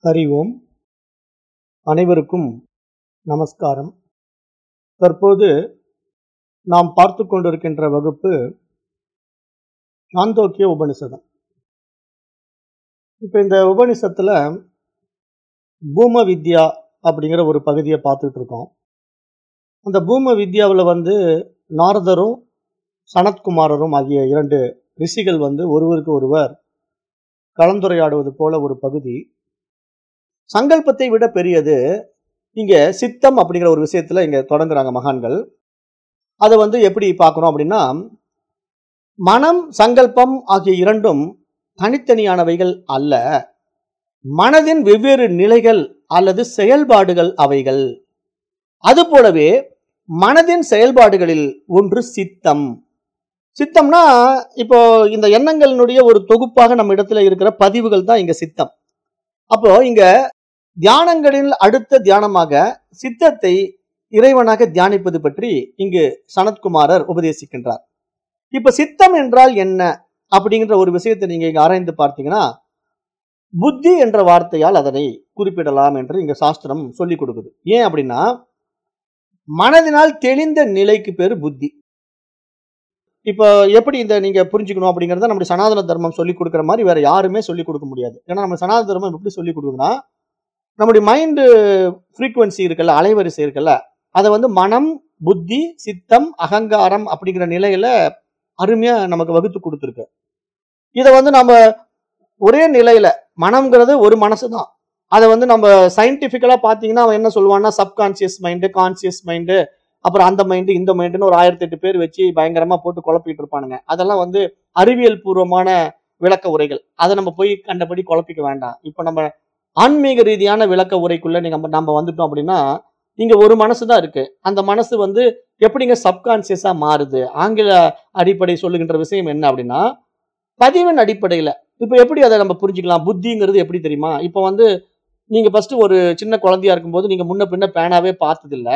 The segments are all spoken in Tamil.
ஹரி ஓம் அனைவருக்கும் நமஸ்காரம் தற்போது நாம் பார்த்து கொண்டிருக்கின்ற வகுப்பு சாந்தோக்கிய உபனிஷதம் இப்போ இந்த உபனிஷத்துல பூம வித்யா அப்படிங்கிற ஒரு பகுதியை பார்த்துட்டு இருக்கோம் அந்த பூம வித்யாவில் வந்து நாரதரும் சனத்குமாரரும் ஆகிய இரண்டு ரிஷிகள் வந்து ஒருவருக்கு ஒருவர் கலந்துரையாடுவது போல ஒரு பகுதி சங்கல்பத்தை விட பெரியது இங்க சித்தம் அப்படிங்கிற ஒரு விஷயத்துல இங்க தொடங்குறாங்க மகான்கள் அதை வந்து எப்படி பார்க்கணும் அப்படின்னா மனம் சங்கல்பம் ஆகிய இரண்டும் தனித்தனியானவைகள் அல்ல மனதின் வெவ்வேறு நிலைகள் அல்லது செயல்பாடுகள் அவைகள் அதுபோலவே மனதின் செயல்பாடுகளில் ஒன்று சித்தம் சித்தம்னா இப்போ இந்த எண்ணங்களினுடைய ஒரு தொகுப்பாக நம்ம இடத்துல இருக்கிற பதிவுகள் தான் இங்க சித்தம் அப்போ இங்க தியானங்களில் அடுத்த தியானமாக சித்தத்தை இறைவனாக தியானிப்பது பற்றி இங்கு சனத்குமாரர் உபதேசிக்கின்றார் இப்ப சித்தம் என்றால் என்ன அப்படிங்கிற ஒரு விஷயத்தை நீங்க இங்க ஆராய்ந்து பார்த்தீங்கன்னா புத்தி என்ற வார்த்தையால் அதனை குறிப்பிடலாம் என்று இங்க சாஸ்திரம் சொல்லி கொடுக்குது ஏன் அப்படின்னா மனதினால் தெளிந்த நிலைக்கு பேரு புத்தி இப்போ எப்படி இந்த நீங்க புரிஞ்சுக்கணும் அப்படிங்கறத நம்முடைய சனாதன தர்மம் சொல்லி கொடுக்குற மாதிரி வேற யாருமே சொல்லி கொடுக்க முடியாது ஏன்னா நம்ம சனாதன தர்மம் எப்படி சொல்லி கொடுக்குதுன்னா நம்முடைய மைண்டு ஃப்ரீக்குவன்சி இருக்குல்ல அலைவரிசை இருக்குல்ல அதை வந்து மனம் புத்தி சித்தம் அகங்காரம் அப்படிங்கிற நிலையில அருமையா நமக்கு வகுத்து கொடுத்துருக்கு இதை வந்து நம்ம ஒரே நிலையில மனம்ங்கிறது ஒரு மனசு தான் அதை வந்து நம்ம சயின்டிபிக்கலா பாத்தீங்கன்னா அவன் என்ன சொல்லுவான்னா சப்கான்சியஸ் மைண்டு கான்சியஸ் மைண்டு அப்புறம் அந்த மைண்டு இந்த மைண்டுன்னு ஒரு ஆயிரத்தி எட்டு பேர் வச்சு பயங்கரமா போட்டு குழப்பிட்டு இருப்பானுங்க அதெல்லாம் வந்து அறிவியல் பூர்வமான விளக்க உரைகள் அதை நம்ம போய் கண்டபடி குழப்பிக்க வேண்டாம் இப்போ நம்ம ஆன்மீக ரீதியான விளக்க உரைக்குள்ள நீங்க நம்ம- நம்ம வந்துட்டோம் அப்படின்னா இங்க ஒரு மனசு தான் இருக்கு அந்த மனசு வந்து எப்படிங்க சப்கான்சியஸா மாறுது ஆங்கில அடிப்படை சொல்லுகின்ற விஷயம் என்ன அப்படின்னா பதிவின் அடிப்படையில இப்போ எப்படி அதை நம்ம புரிஞ்சுக்கலாம் புத்திங்கிறது எப்படி தெரியுமா இப்போ வந்து நீங்க ஃபர்ஸ்ட் ஒரு சின்ன குழந்தையா இருக்கும்போது நீங்க முன்ன பின்ன பேனாவே பார்த்தது இல்ல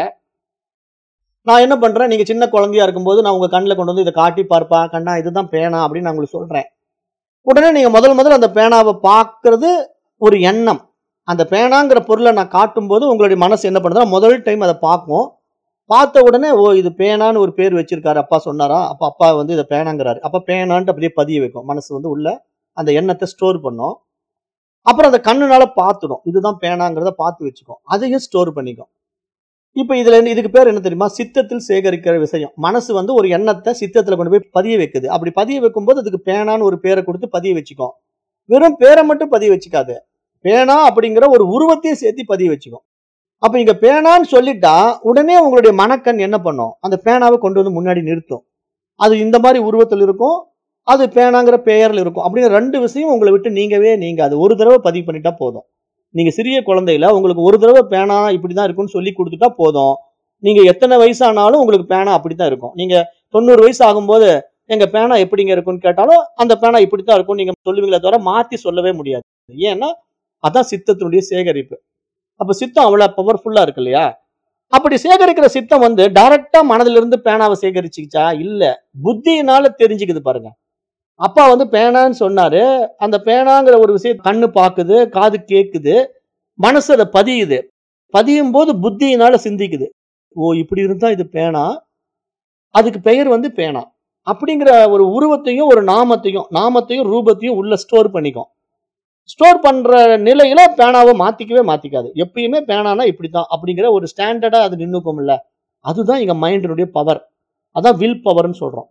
நான் என்ன பண்றேன் நீங்க சின்ன குழந்தையா இருக்கும்போது நான் உங்க கண்ணில் கொண்டு வந்து இதை காட்டி பார்ப்பா கண்ணா இதுதான் பேனா அப்படின்னு நான் உங்களுக்கு சொல்றேன் உடனே நீங்க முதல் முதல்ல அந்த பேனாவை பார்க்கிறது ஒரு எண்ணம் அந்த பேனாங்கிற பொருளை நான் காட்டும்போது உங்களுடைய மனசு என்ன பண்ணுதுன்னா முதல் டைம் அதை பார்க்கும் பார்த்த உடனே ஓ இது பேனான்னு ஒரு பேர் வச்சிருக்காரு அப்பா சொன்னாரா அப்ப அப்பா வந்து இதை பேனாங்கிறாரு அப்ப பேனான்ட்டு அப்படியே பதிய வைக்கும் மனசு வந்து உள்ள அந்த எண்ணத்தை ஸ்டோர் பண்ணும் அப்புறம் அந்த கண்ணுனால பார்த்துடும் இதுதான் பேனாங்கிறத பார்த்து வச்சுக்கும் அதையும் ஸ்டோர் பண்ணிக்கும் இப்போ இதுல இருந்து- இதுக்கு பேர் என்ன தெரியுமா சித்தத்தில் சேகரிக்கிற விஷயம் மனசு வந்து ஒரு எண்ணத்தை சித்தத்துல கொண்டு போய் பதிய வைக்குது அப்படி பதிய வைக்கும்போது அதுக்கு பேனான்னு ஒரு பேரை கொடுத்து பதிய வச்சுக்கும் வெறும் பேரை மட்டும் பதிய வச்சுக்காது பேனா அப்படிங்கிற ஒரு உருவத்தையும் சேர்த்து பதிய வச்சுக்கும் அப்ப இங்க பேனான்னு சொல்லிட்டா உடனே உங்களுடைய மனக்கண் என்ன பண்ணும் அந்த பேனாவை கொண்டு வந்து முன்னாடி நிறுத்தும் அது இந்த மாதிரி உருவத்தில் இருக்கும் அது பேனாங்கிற பெயர்ல இருக்கும் அப்படிங்கிற ரெண்டு விஷயம் உங்களை விட்டு நீங்கவே நீங்க அது ஒரு தடவை பதிவு பண்ணிட்டா போதும் நீங்க சிறிய குழந்தையில உங்களுக்கு ஒரு தடவை பேனா இப்படிதான் இருக்கும்னு சொல்லி கொடுத்துட்டா போதும் நீங்க எத்தனை வயசானாலும் உங்களுக்கு பேனா அப்படித்தான் இருக்கும் நீங்க தொண்ணூறு வயசு ஆகும்போது எங்க பேனா எப்படிங்க இருக்கும்னு கேட்டாலும் அந்த பேனா இப்படித்தான் இருக்கும் நீங்க சொல்லுவீங்களே தவிர மாத்தி சொல்லவே முடியாது ஏன்னா அதான் சித்தத்தினுடைய சேகரிப்பு அப்ப சித்தம் அவ்வளவு பவர்ஃபுல்லா இருக்கு இல்லையா அப்படி சேகரிக்கிற சித்தம் வந்து டைரக்டா மனதிலிருந்து இருந்து பேனாவை சேகரிச்சுக்கிச்சா இல்ல புத்தியினால தெரிஞ்சுக்குது பாருங்க அப்பா வந்து பேனான்னு சொன்னாரு அந்த பேனாங்கிற ஒரு விஷயம் கண்ணு பாக்குது காது கேக்குது மனசு அதை பதியுது பதியும் போது புத்தியினால சிந்திக்குது ஓ இப்படி இருந்தா இது பேனா அதுக்கு பெயர் வந்து பேனா அப்படிங்கிற ஒரு உருவத்தையும் ஒரு நாமத்தையும் நாமத்தையும் ரூபத்தையும் உள்ள ஸ்டோர் பண்ணிக்கும் ஸ்டோர் பண்ற நிலையில பேனாவை மாத்திக்கவே மாத்திக்காது எப்பயுமே பேனானா இப்படித்தான் அப்படிங்கிற ஒரு ஸ்டாண்டர்டா அது நின்னுக்கும் இல்ல அதுதான் இங்க மைண்டினுடைய பவர் அதான் வில் பவர்னு சொல்றோம்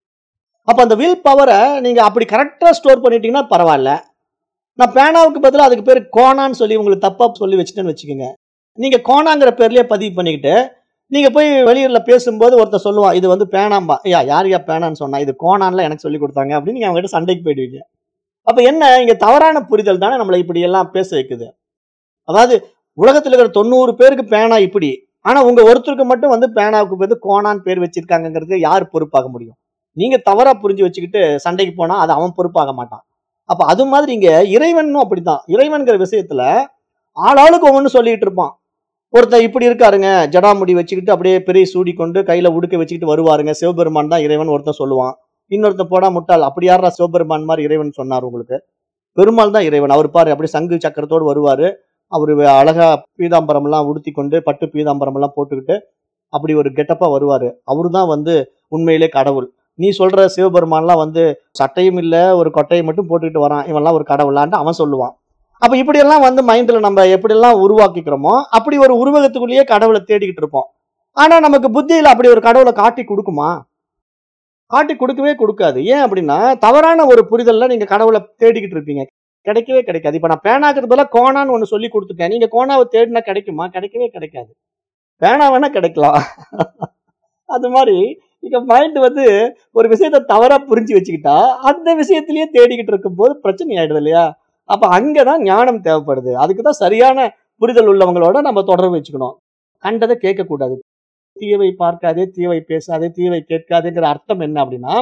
அப்ப அந்த வில் பவரை நீங்க அப்படி கரெக்டா ஸ்டோர் பண்ணிட்டீங்கன்னா பரவாயில்ல நான் பேனாவுக்கு பதிலா அதுக்கு பேர் கோணான்னு சொல்லி உங்களுக்கு தப்பா சொல்லி வச்சுட்டேன்னு வச்சுக்கோங்க நீங்க கோணாங்கிற பேர்லயே பதிவு பண்ணிக்கிட்டு நீங்க போய் வெளியூர்ல பேசும்போது ஒருத்தர் சொல்லுவான் இது வந்து பேனாம்பா ஐயா யார் யா பேனான்னு சொன்னா இது கோணான்ல எனக்கு சொல்லி கொடுத்தாங்க அப்படின்னு நீங்க அவங்ககிட்ட சண்டைக்கு போயிடுவீங்க அப்ப என்ன இங்க தவறான புரிதல் தானே நம்மளை இப்படி எல்லாம் பேச வைக்குது அதாவது உலகத்துல இருக்கிற தொண்ணூறு பேருக்கு பேனா இப்படி ஆனா உங்க ஒருத்தருக்கு மட்டும் வந்து பேனாவுக்கு பதில் கோணான்னு பேர் வச்சிருக்காங்கிறது யார் பொறுப்பாக முடியும் நீங்க தவறா புரிஞ்சு வச்சுக்கிட்டு சண்டைக்கு போனா அது அவன் பொறுப்பாக மாட்டான் அப்ப அது மாதிரி இங்க இறைவனும் அப்படித்தான் இறைவன்கிற விஷயத்துல ஆளாளுக்கு ஒவ்வொன்று சொல்லிட்டு இருப்பான் ஒருத்தன் இப்படி இருக்காருங்க ஜடாமுடி வச்சுக்கிட்டு அப்படியே பெரிய சூடி கொண்டு கையில உடுக்க வச்சுக்கிட்டு வருவாருங்க சிவபெருமான் தான் இறைவன் ஒருத்தன் சொல்லுவான் இன்னொருத்தன் போடா முட்டாள் அப்படி யாரா சிவபெருமான் மாதிரி இறைவன் சொன்னார் உங்களுக்கு பெருமாள் தான் இறைவன் அவர் பாரு அப்படி சங்கு சக்கரத்தோடு வருவாரு அவரு அழகா பீதாம்பரம் எல்லாம் உடுத்தி கொண்டு பட்டு பீதாம்பரம் எல்லாம் போட்டுக்கிட்டு அப்படி ஒரு கெட்டப்பா வருவாரு அவரு தான் வந்து உண்மையிலே கடவுள் நீ சொல்ற சிவபெருமான்லாம் வந்து சட்டையும் இல்ல ஒரு கொட்டையை மட்டும் போட்டுக்கிட்டு வரான் இவன்லாம் ஒரு கடவுளான்ட்டு அவன் சொல்லுவான் அப்ப இப்படியெல்லாம் வந்து மைண்ட்ல நம்ம எப்படியெல்லாம் உருவாக்கிக்கிறோமோ அப்படி ஒரு உருவகத்துக்குள்ளேயே கடவுளை தேடிக்கிட்டு இருப்போம் ஆனா நமக்கு புத்தியில அப்படி ஒரு கடவுளை காட்டி கொடுக்குமா காட்டி கொடுக்கவே கொடுக்காது ஏன் அப்படின்னா தவறான ஒரு புரிதல்ல நீங்க கடவுளை தேடிக்கிட்டு இருப்பீங்க கிடைக்கவே கிடைக்காது இப்ப நான் பேனாக்கு பதிலா கோணான்னு ஒண்ணு சொல்லி கொடுத்துட்டேன் நீங்க கோணாவை தேடினா கிடைக்குமா கிடைக்கவே கிடைக்காது பேனா வேணா கிடைக்கலாம் அது மாதிரி இங்க மைண்ட் வந்து ஒரு விஷயத்த தவறா புரிஞ்சு வச்சுக்கிட்டா அந்த விஷயத்திலேயே தேடிக்கிட்டு இருக்கும்போது பிரச்சனை ஆயிடுது இல்லையா அப்ப அங்கதான் ஞானம் தேவைப்படுது அதுக்குதான் சரியான புரிதல் உள்ளவங்களோட நம்ம தொடர்பு வச்சுக்கணும் கண்டதை கேட்கக்கூடாது தீயவை பார்க்காதே தீயவை பேசாதே தீயவை கேட்காதேங்கிற அர்த்தம் என்ன அப்படின்னா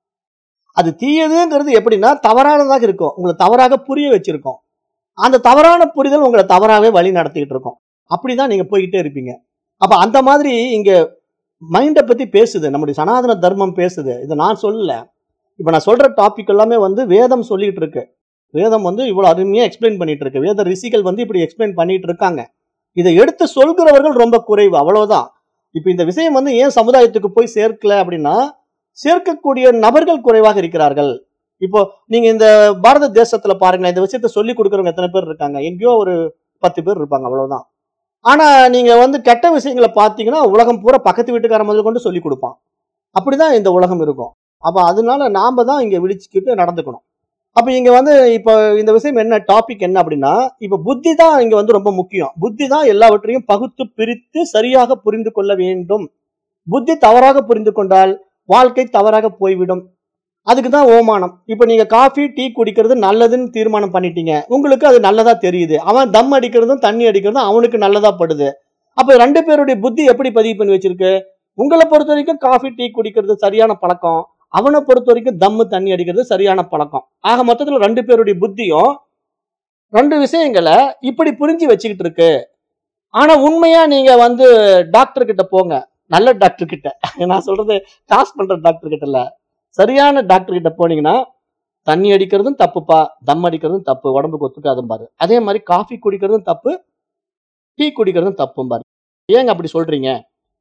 அது தீயதுங்கிறது எப்படின்னா தவறானதாக இருக்கும் உங்களை தவறாக புரிய வச்சிருக்கோம் அந்த தவறான புரிதல் உங்களை தவறாகவே வழி நடத்திக்கிட்டு இருக்கும் அப்படிதான் நீங்க போய்கிட்டே இருப்பீங்க அப்ப அந்த மாதிரி இங்க மைண்டை பத்தி பேசுது நம்முடைய சனாதன தர்மம் பேசுது இதை நான் சொல்லல இப்ப நான் சொல்ற டாபிக் எல்லாமே வந்து வேதம் சொல்லிட்டு இருக்கு வேதம் வந்து இவ்வளவு அருமையா எக்ஸ்பிளைன் பண்ணிட்டு இருக்கு வேத ரிஷிகள் வந்து இப்படி எக்ஸ்பிளைன் பண்ணிட்டு இருக்காங்க இதை எடுத்து சொல்கிறவர்கள் ரொம்ப குறைவு அவ்வளவுதான் இப்ப இந்த விஷயம் வந்து ஏன் சமுதாயத்துக்கு போய் சேர்க்கல அப்படின்னா சேர்க்கக்கூடிய நபர்கள் குறைவாக இருக்கிறார்கள் இப்போ நீங்க இந்த பாரத தேசத்துல பாருங்களேன் இந்த விஷயத்த சொல்லி கொடுக்கறவங்க எத்தனை பேர் இருக்காங்க எங்கேயோ ஒரு பத்து பேர் இருப்பாங்க அவ்வளவுதான் ஆனா நீங்க வந்து கெட்ட விஷயங்களை பார்த்தீங்கன்னா உலகம் பூரா பக்கத்து வீட்டுக்கார முதல் கொண்டு சொல்லி கொடுப்பான் அப்படிதான் இந்த உலகம் இருக்கும் அப்ப அதனால நாம தான் இங்க விழிச்சுக்கிட்டு நடந்துக்கணும் அப்ப இங்க வந்து இப்ப இந்த விஷயம் என்ன டாபிக் என்ன அப்படின்னா இப்ப புத்தி தான் இங்க வந்து ரொம்ப முக்கியம் புத்தி தான் எல்லாவற்றையும் பகுத்து பிரித்து சரியாக புரிந்து கொள்ள வேண்டும் புத்தி தவறாக புரிந்து கொண்டால் வாழ்க்கை தவறாக போய்விடும் அதுக்கு தான் ஓமானம் இப்ப நீங்க காஃபி டீ குடிக்கிறது நல்லதுன்னு தீர்மானம் பண்ணிட்டீங்க உங்களுக்கு அது நல்லதா தெரியுது அவன் தம் அடிக்கிறதும் தண்ணி அடிக்கிறதும் அவனுக்கு நல்லதா படுது அப்ப ரெண்டு பேருடைய புத்தி எப்படி பதிவு பண்ணி வச்சிருக்கு உங்களை பொறுத்த வரைக்கும் காஃபி டீ குடிக்கிறது சரியான பழக்கம் அவனை பொறுத்த வரைக்கும் தம்மு தண்ணி அடிக்கிறது சரியான பழக்கம் ஆக மொத்தத்துல ரெண்டு பேருடைய புத்தியும் ரெண்டு விஷயங்களை இப்படி புரிஞ்சு வச்சுக்கிட்டு இருக்கு ஆனா உண்மையா நீங்க வந்து டாக்டர் கிட்ட போங்க நல்ல டாக்டர் கிட்ட நான் சொல்றது காசு பண்ற டாக்டர் கிட்ட இல்ல சரியான டாக்டர் கிட்ட போனீங்கன்னா தண்ணி அடிக்கிறதும் தப்புப்பா தம் அடிக்கிறதும் தப்பு உடம்புக்கு ஒத்துக்காதும் பாரு அதே மாதிரி காஃபி குடிக்கிறதும் தப்பு டீ குடிக்கிறதும் தப்பும் பாரு ஏங்க அப்படி சொல்றீங்க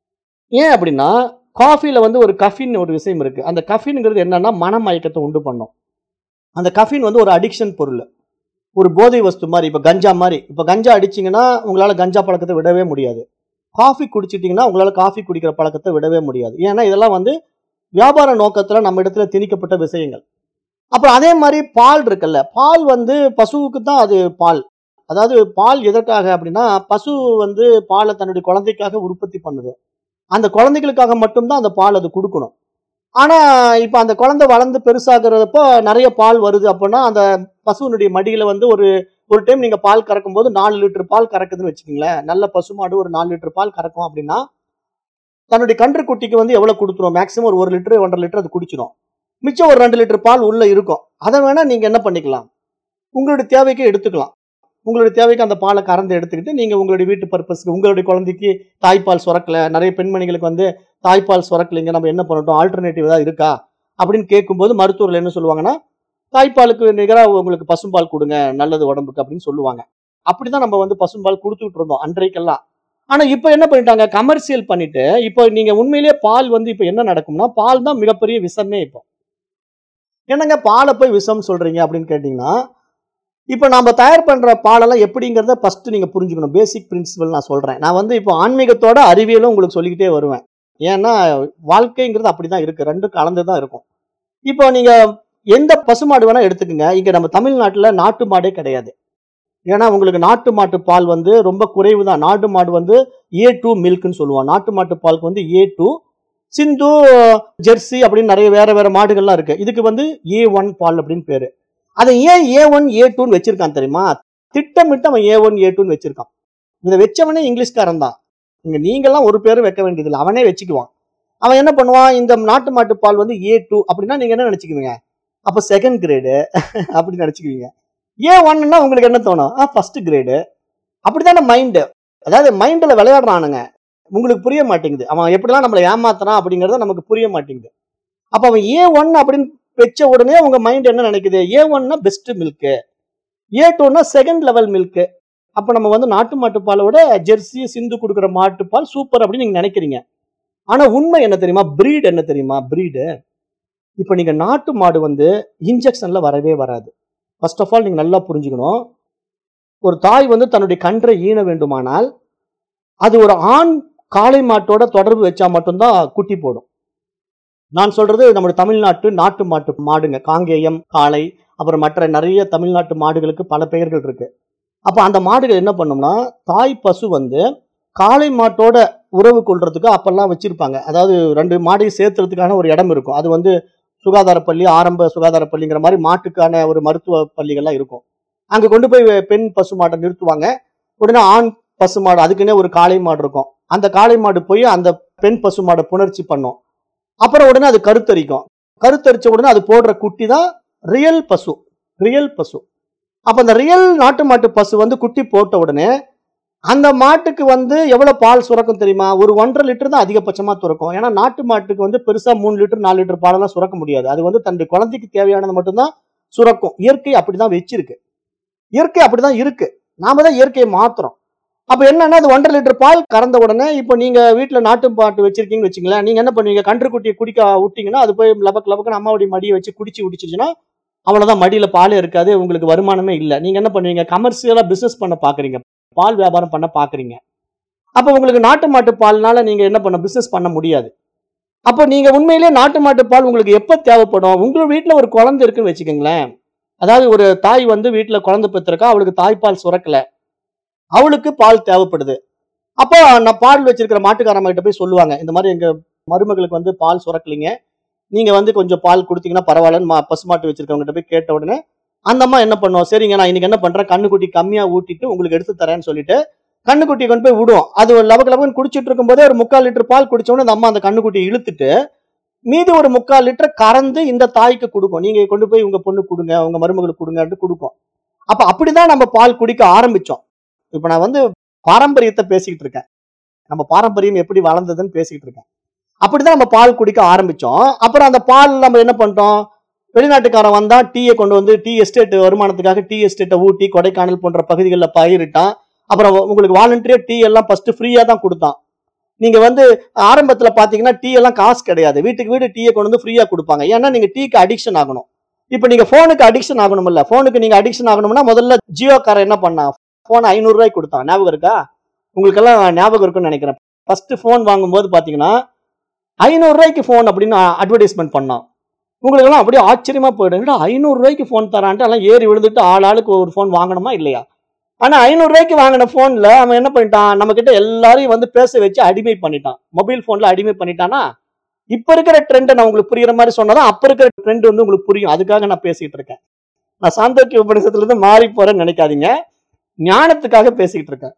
ஏன் அப்படின்னா காஃபில வந்து ஒரு கஃபின் ஒரு விஷயம் இருக்கு அந்த கஃபின்ங்கிறது என்னன்னா மனமயக்கத்தை உண்டு பண்ணும் அந்த கஃபின் வந்து ஒரு அடிக்ஷன் பொருள் ஒரு போதை வஸ்து மாதிரி இப்போ கஞ்சா மாதிரி இப்போ கஞ்சா அடிச்சீங்கன்னா உங்களால கஞ்சா பழக்கத்தை விடவே முடியாது காஃபி குடிச்சிட்டிங்கன்னா உங்களால காஃபி குடிக்கிற பழக்கத்தை விடவே முடியாது ஏன்னா இதெல்லாம் வந்து வியாபார நோக்கத்துல நம்ம இடத்துல திணிக்கப்பட்ட விஷயங்கள் அப்புறம் அதே மாதிரி பால் இருக்குல்ல பால் வந்து பசுவுக்கு தான் அது பால் அதாவது பால் எதற்காக அப்படின்னா பசு வந்து பாலை தன்னுடைய குழந்தைக்காக உற்பத்தி பண்ணுது அந்த குழந்தைகளுக்காக மட்டும்தான் அந்த பால் அது கொடுக்கணும் ஆனா இப்ப அந்த குழந்தை வளர்ந்து பெருசாகிறப்போ நிறைய பால் வருது அப்படின்னா அந்த பசுவினுடைய மடியில வந்து ஒரு ஒரு டைம் நீங்க பால் கறக்கும் போது நாலு லிட்டர் பால் கறக்குதுன்னு வச்சுக்கோங்களேன் நல்ல பசுமாடு ஒரு நாலு லிட்டர் பால் கறக்கும் அப்படின்னா தன்னுடைய கன்று குட்டிக்கு வந்து எவ்வளவு கொடுத்துரும் மேக்ஸிமம் ஒரு ஒரு லிட்டர் ஒன்றரை லிட்டர் அது குடிச்சிடும் மிச்சம் ஒரு ரெண்டு லிட்டர் பால் உள்ள இருக்கும் அதை வேணா நீங்க என்ன பண்ணிக்கலாம் உங்களுடைய தேவைக்கு எடுத்துக்கலாம் உங்களுடைய தேவைக்கு அந்த பாலை கறந்து எடுத்துக்கிட்டு நீங்க உங்களுடைய வீட்டு பர்பஸ்க்கு உங்களுடைய குழந்தைக்கு தாய்ப்பால் சுரக்கல நிறைய பெண்மணிகளுக்கு வந்து தாய்ப்பால் சுரக்கலைங்க நம்ம என்ன பண்ணட்டும் ஆல்டர்னேட்டிவ் ஏதாவது இருக்கா அப்படின்னு கேட்கும்போது மருத்துவர்கள் என்ன சொல்லுவாங்கன்னா தாய்ப்பாலுக்கு நிகராக உங்களுக்கு பசும்பால் கொடுங்க நல்லது உடம்புக்கு அப்படின்னு சொல்லுவாங்க அப்படிதான் நம்ம வந்து பசும்பால் கொடுத்துட்டு இருந்தோம் அன்றைக்கெல்லாம் ஆனா இப்போ என்ன பண்ணிட்டாங்க கமர்ஷியல் பண்ணிட்டு இப்போ நீங்க உண்மையிலேயே பால் வந்து இப்போ என்ன நடக்கும்னா பால் தான் மிகப்பெரிய விஷமே இப்போ என்னங்க பாலை போய் விஷம் சொல்றீங்க அப்படின்னு கேட்டீங்கன்னா இப்போ நம்ம தயார் பண்ற பாலெல்லாம் எப்படிங்கிறத ஃபர்ஸ்ட் நீங்க புரிஞ்சுக்கணும் பேசிக் பிரின்சிபல் நான் சொல்றேன் நான் வந்து இப்போ ஆன்மீகத்தோட அறிவியலும் உங்களுக்கு சொல்லிக்கிட்டே வருவேன் ஏன்னா வாழ்க்கைங்கிறது அப்படிதான் இருக்கு ரெண்டும் கலந்து தான் இருக்கும் இப்போ நீங்க எந்த பசுமாடு வேணா எடுத்துக்கோங்க இங்க நம்ம தமிழ்நாட்டுல நாட்டு மாடே கிடையாது ஏன்னா உங்களுக்கு நாட்டு மாட்டு பால் வந்து ரொம்ப குறைவு தான் நாட்டு மாடு வந்து ஏ டூ மில்க்னு சொல்லுவோம் நாட்டு மாட்டு பாலுக்கு வந்து ஏ டூ சிந்து ஜெர்சி அப்படின்னு நிறைய வேற வேற மாடுகள்லாம் இருக்கு இதுக்கு வந்து ஏ ஒன் பால் அப்படின்னு பேரு அதை ஏன் ஏ ஒன் ஏ டூன்னு வச்சிருக்கான் தெரியுமா திட்டமிட்டு அவன் ஏ ஒன் ஏ டூன்னு வச்சிருக்கான் இதை வச்சவனே இங்கிலீஷ்காரன் தான் இங்க நீங்கெல்லாம் ஒரு பேரும் வைக்க வேண்டியதில்லை அவனே வச்சுக்குவான் அவன் என்ன பண்ணுவான் இந்த நாட்டு மாட்டு பால் வந்து ஏ டூ அப்படின்னா நீங்க என்ன நினைச்சுக்குவீங்க அப்ப செகண்ட் கிரேடு அப்படின்னு நினைச்சுக்குவீங்க ஏ ஒன்னா உங்களுக்கு என்ன தோணும் ஆ ஃபர்ஸ்ட் கிரேடு அப்படித்தானே மைண்டு அதாவது மைண்டில் விளையாடுறானுங்க உங்களுக்கு புரிய மாட்டேங்குது அவன் எப்படிலாம் நம்மளை ஏமாத்துறான் அப்படிங்கறத நமக்கு புரிய மாட்டேங்குது அப்ப அவன் ஏ ஒன் அப்படின்னு வச்ச உடனே உங்க மைண்ட் என்ன நினைக்குது ஏ ஒன்னா பெஸ்ட் மில்க் ஏ டூனா செகண்ட் லெவல் மில்க் அப்ப நம்ம வந்து நாட்டு மாட்டு பாலை விட ஜெர்சி சிந்து கொடுக்குற மாட்டுப்பால் சூப்பர் அப்படின்னு நீங்க நினைக்கிறீங்க ஆனா உண்மை என்ன தெரியுமா பிரீட் என்ன தெரியுமா பிரீடு இப்ப நீங்க நாட்டு மாடு வந்து இன்ஜெக்ஷன்ல வரவே வராது ஃபர்ஸ்ட் ஆஃப் ஆல் நீங்க நல்லா புரிஞ்சுக்கணும் ஒரு தாய் வந்து தன்னுடைய கன்றை ஈன வேண்டுமானால் அது ஒரு ஆண் காளை மாட்டோட தொடர்பு வச்சா மட்டும்தான் குட்டி போடும் நான் சொல்றது நம்முடைய தமிழ்நாட்டு நாட்டு மாட்டு மாடுங்க காங்கேயம் காளை அப்புறம் மற்ற நிறைய தமிழ்நாட்டு மாடுகளுக்கு பல பெயர்கள் இருக்கு அப்ப அந்த மாடுகள் என்ன பண்ணும்னா தாய் பசு வந்து காளை மாட்டோட உறவு கொள்றதுக்கு அப்பெல்லாம் வச்சிருப்பாங்க அதாவது ரெண்டு மாடையும் சேர்த்துறதுக்கான ஒரு இடம் இருக்கும் அது வந்து சுகாதார பள்ளி ஆரம்ப சுகாதார பள்ளிங்கிற மாதிரி மாட்டுக்கான ஒரு மருத்துவ பள்ளிகள்லாம் இருக்கும் அங்க கொண்டு போய் பெண் பசு மாட்டை நிறுத்துவாங்க உடனே ஆண் பசு மாடு அதுக்குன்னே ஒரு காளை மாடு இருக்கும் அந்த காளை மாடு போய் அந்த பெண் பசு மாடை புணர்ச்சி பண்ணும் அப்புறம் உடனே அது கருத்தரிக்கும் கருத்தரிச்ச உடனே அது போடுற குட்டி தான் ரியல் பசு ரியல் பசு அப்ப அந்த ரியல் நாட்டு மாட்டு பசு வந்து குட்டி போட்ட உடனே அந்த மாட்டுக்கு வந்து எவ்வளவு பால் சுரக்கும் தெரியுமா ஒரு ஒன்றரை லிட்டர் தான் அதிகபட்சமா சுரக்கும் ஏன்னா நாட்டு மாட்டுக்கு வந்து பெருசா மூணு லிட்டர் நாலு லிட்டர் பாலெல்லாம் சுரக்க முடியாது அது வந்து தன்னுடைய குழந்தைக்கு தேவையானது மட்டும்தான் சுரக்கும் இயற்கை அப்படிதான் வச்சிருக்கு இயற்கை அப்படிதான் இருக்கு நாம தான் இயற்கையை மாத்துறோம் அப்ப என்னன்னா அது ஒன்றரை லிட்டர் பால் கறந்த உடனே இப்போ நீங்க வீட்டுல நாட்டு பாட்டு வச்சிருக்கீங்கன்னு வச்சுங்களேன் நீங்க என்ன பண்ணுவீங்க கன்று குட்டியை குடிக்க விட்டீங்கன்னா அது போய் லபக் லபக்குன்னு அம்மாவுடைய மடியை வச்சு குடிச்சு குடிச்சிச்சுன்னா அவ்வளவுதான் மடியில பாலே இருக்காது உங்களுக்கு வருமானமே இல்லை நீங்க என்ன பண்ணுவீங்க கமர்ஷியலா பிசினஸ் பண்ண பாக்குறீங்க பால் வியாபாரம் பண்ண பாக்குறீங்க அப்ப உங்களுக்கு நாட்டு மாட்டு பால்னால நீங்க என்ன பண்ண பிசினஸ் பண்ண முடியாது அப்போ நீங்க உண்மையிலேயே நாட்டு மாட்டு பால் உங்களுக்கு எப்ப தேவைப்படும் உங்க வீட்டுல ஒரு குழந்தை இருக்குன்னு வச்சுக்கோங்களேன் அதாவது ஒரு தாய் வந்து வீட்டுல குழந்தை பெற்றிருக்கா அவளுக்கு தாய்ப்பால் சுரக்கல அவளுக்கு பால் தேவைப்படுது அப்போ நான் பால் வச்சிருக்கிற மாட்டுக்காரம்மா கிட்ட போய் சொல்லுவாங்க இந்த மாதிரி எங்க மருமகளுக்கு வந்து பால் சுரக்கலிங்க நீங்க வந்து கொஞ்சம் பால் கொடுத்தீங்கன்னா பரவாயில்லன்னு மா- பசுமாட்டு வச்சிருக்கவங்க கிட்ட போய் கேட்ட உடனே அந்த அம்மா என்ன பண்ணுவோம் சரிங்க நான் இன்னைக்கு என்ன பண்றேன் கண்ணுக்குட்டி கம்மியா ஊட்டிட்டு உங்களுக்கு எடுத்து தரேன்னு சொல்லிட்டு கண்ணுக்குட்டியை கொண்டு போய் விடும் அது ஒரு லபக்கு லபக்குன்னு குடிச்சிட்டு இருக்கும்போதே ஒரு முக்கால் லிட்டர் பால் குடிச்ச உடனே அந்த அம்மா அந்த கண்ணுக்குட்டியை இழுத்துட்டு மீதி ஒரு முக்கால் லிட்டர் கறந்து இந்த தாய்க்கு கொடுக்கும் நீங்க கொண்டு போய் உங்க பொண்ணு கொடுங்க உங்க மருமகளுக்கு கொடுங்கன்ட்டு கொடுக்கும் அப்ப அப்படிதான் நம்ம பால் குடிக்க ஆரம்பிச்சோம் இப்ப நான் வந்து பாரம்பரியத்தை பேசிக்கிட்டு இருக்கேன் நம்ம பாரம்பரியம் எப்படி வளர்ந்ததுன்னு பேசிக்கிட்டு இருக்கேன் அப்படிதான் நம்ம பால் குடிக்க ஆரம்பிச்சோம் அப்புறம் அந்த பால் நம்ம என்ன பண்ணிட்டோம் வெளிநாட்டுக்காரன் வந்தா டீயை கொண்டு வந்து டீ எஸ்டேட் வருமானத்துக்காக டீ எஸ்டேட்டை ஊட்டி கொடைக்கானல் போன்ற பகுதிகளில் பயிரிட்டான் அப்புறம் உங்களுக்கு வாலண்டரியா டீ எல்லாம் ஃபர்ஸ்ட் ஃப்ரீயா தான் கொடுத்தான் நீங்க வந்து ஆரம்பத்துல பாத்தீங்கன்னா டீ எல்லாம் காசு கிடையாது வீட்டுக்கு வீடு டீயை கொண்டு வந்து ஃப்ரீயா கொடுப்பாங்க ஏன்னா நீங்க டீக்கு அடிக்ஷன் ஆகணும் இப்போ நீங்க போனுக்கு அடிக்ஷன் ஆகணும்ல போனுக்கு நீங்க அடிக்ஷன் ஆகணும்னா முதல்ல ஜியோக்காரன் என்ன பண்ணான் போன் ஐநூறு ரூபாய்க்கு கொடுத்தான் ஞாபகம் இருக்கா உங்களுக்கெல்லாம் ஞாபகம் இருக்கும்னு நினைக்கிறேன் ஃபர்ஸ்ட் ஃபோன் வாங்கும்போது பாத்தீங்கன்னா ஐநூறு ரூபாய்க்கு ஃபோன் அப்படின்னு அட்வர்டைஸ்மெண்ட் பண்ணான் உங்களுக்கெல்லாம் அப்படியே ஆச்சரியமா போயிடும் என்னடா ஐநூறு ரூபாய்க்கு ஃபோன் தரான்ட்டு எல்லாம் ஏறி விழுந்துட்டு ஆள் ஆளுக்கு ஒரு ஃபோன் வாங்கணுமா இல்லையா ஆனா ஐநூறு ரூபாய்க்கு வாங்கின போன்ல அவன் என்ன பண்ணிட்டான் நம்ம கிட்ட எல்லாரையும் வந்து பேச வச்சு அடிமை பண்ணிட்டான் மொபைல் போன்ல அடிமை பண்ணிட்டானா இப்ப இருக்கிற ட்ரெண்ட் நான் உங்களுக்கு புரியுற மாதிரி சொன்னாதான் அப்ப இருக்கிற ட்ரெண்ட் வந்து உங்களுக்கு புரியும் அதுக்காக நான் பேசிட்டு இருக்கேன் நான் சாந்தோக்கிய உபநிஷத்துல இருந்து மாறி போறேன்னு நினைக்காதீங்க ஞானத்துக்காக பேசிக்கிட்டு இருக்கேன்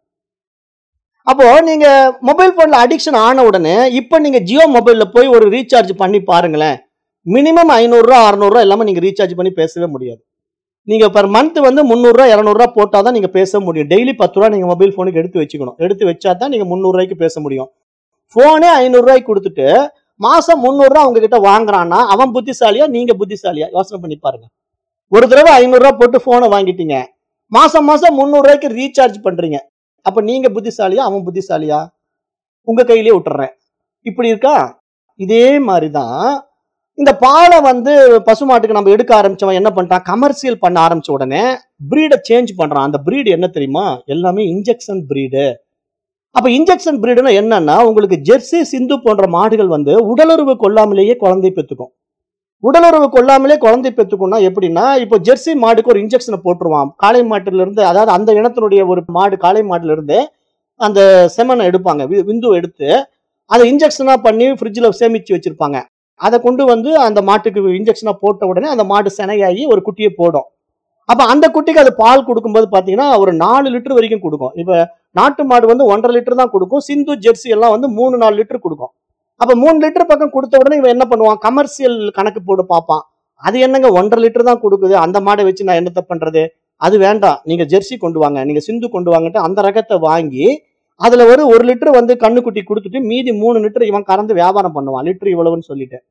அப்போ நீங்க மொபைல் போன்ல அடிக்ஷன் ஆன உடனே இப்ப நீங்க ஜியோ மொபைல்ல போய் ஒரு ரீசார்ஜ் பண்ணி பாருங்களேன் மினிமம் ஐநூறுரூவா அறநூறுவா இல்லாம நீங்க ரீசார்ஜ் பண்ணி பேசவே முடியாது நீங்க பர் மந்த் வந்து முந்நூறுரூவா இரநூறுவா போட்டால் தான் நீங்க பேச முடியும் டெய்லி பத்து ரூபா நீங்க மொபைல் ஃபோனுக்கு எடுத்து வச்சுக்கணும் எடுத்து வச்சா தான் நீங்க முந்நூறுரூவாய்க்கு பேச முடியும் ஃபோனே ஐநூறுரூவாய்க்கு கொடுத்துட்டு மாசம் முந்நூறுரூவா அவங்க கிட்ட வாங்குறான்னா அவன் புத்திசாலியா நீங்க புத்திசாலியா யோசனை பண்ணி பாருங்க ஒரு தடவை ஐநூறுரூவா போட்டு ஃபோனை வாங்கிட்டீங்க மாசம் மாசம் முந்நூறுரூவாய்க்கு ரீசார்ஜ் பண்றீங்க அப்ப நீங்க புத்திசாலியா அவன் புத்திசாலியா உங்க கையிலேயே விட்டுறேன் இப்படி இருக்கா இதே மாதிரிதான் இந்த பாலை வந்து பசுமாட்டுக்கு நம்ம எடுக்க ஆரம்பிச்சவன் என்ன பண்ணிட்டான் கமர்ஷியல் பண்ண ஆரம்பிச்ச உடனே பிரீடை சேஞ்ச் பண்றான் அந்த பிரீடு என்ன தெரியுமா எல்லாமே இன்ஜெக்ஷன் பிரீடு அப்ப இன்ஜெக்ஷன் பிரீடுனா என்னன்னா உங்களுக்கு ஜெர்சி சிந்து போன்ற மாடுகள் வந்து உடலுறவு கொள்ளாமலேயே குழந்தை பெற்றுக்கும் உடலுறவு கொள்ளாமலே குழந்தை பெற்றுக்கும்னா எப்படின்னா இப்போ ஜெர்சி மாடுக்கு ஒரு இன்ஜெக்ஷனை போட்டுருவான் காளை மாட்டுல இருந்து அதாவது அந்த இனத்தினுடைய ஒரு மாடு காளை மாட்டுல இருந்து அந்த செமனை எடுப்பாங்க வி- விந்து எடுத்து அதை இன்ஜெக்ஷனா பண்ணி ஃப்ரிட்ஜில் சேமிச்சு வச்சிருப்பாங்க அதை கொண்டு வந்து அந்த மாட்டுக்கு இன்ஜெக்ஷனா போட்ட உடனே அந்த மாடு சினையாகி ஒரு குட்டியை போடும் அப்ப அந்த குட்டிக்கு அது பால் கொடுக்கும்போது பாத்தீங்கன்னா ஒரு நாலு லிட்டர் வரைக்கும் கொடுக்கும் இப்ப நாட்டு மாடு வந்து ஒன்றரை லிட்டர் தான் கொடுக்கும் சிந்து ஜெர்சி எல்லாம் வந்து மூணு நாலு லிட்டர் கொடுக்கும் அப்ப மூணு லிட்டர் பக்கம் கொடுத்த உடனே இவன் என்ன பண்ணுவான் கமர்ஷியல் கணக்கு போட்டு பார்ப்பான் அது என்னங்க ஒன்றரை லிட்டர் தான் கொடுக்குது அந்த மாடை வச்சு நான் என்னத்த பண்றது அது வேண்டாம் நீங்க ஜெர்சி கொண்டு வாங்க நீங்க சிந்து கொண்டு வாங்கட்டு அந்த ரகத்தை வாங்கி அதுல ஒரு ஒரு லிட்டர் வந்து கண்ணுக்குட்டி கொடுத்துட்டு மீதி மூணு லிட்டர் இவன் கறந்து வியாபாரம் பண்ணுவான் லிட்டர் இவ்வளவுன்னு சொல்லிட்டு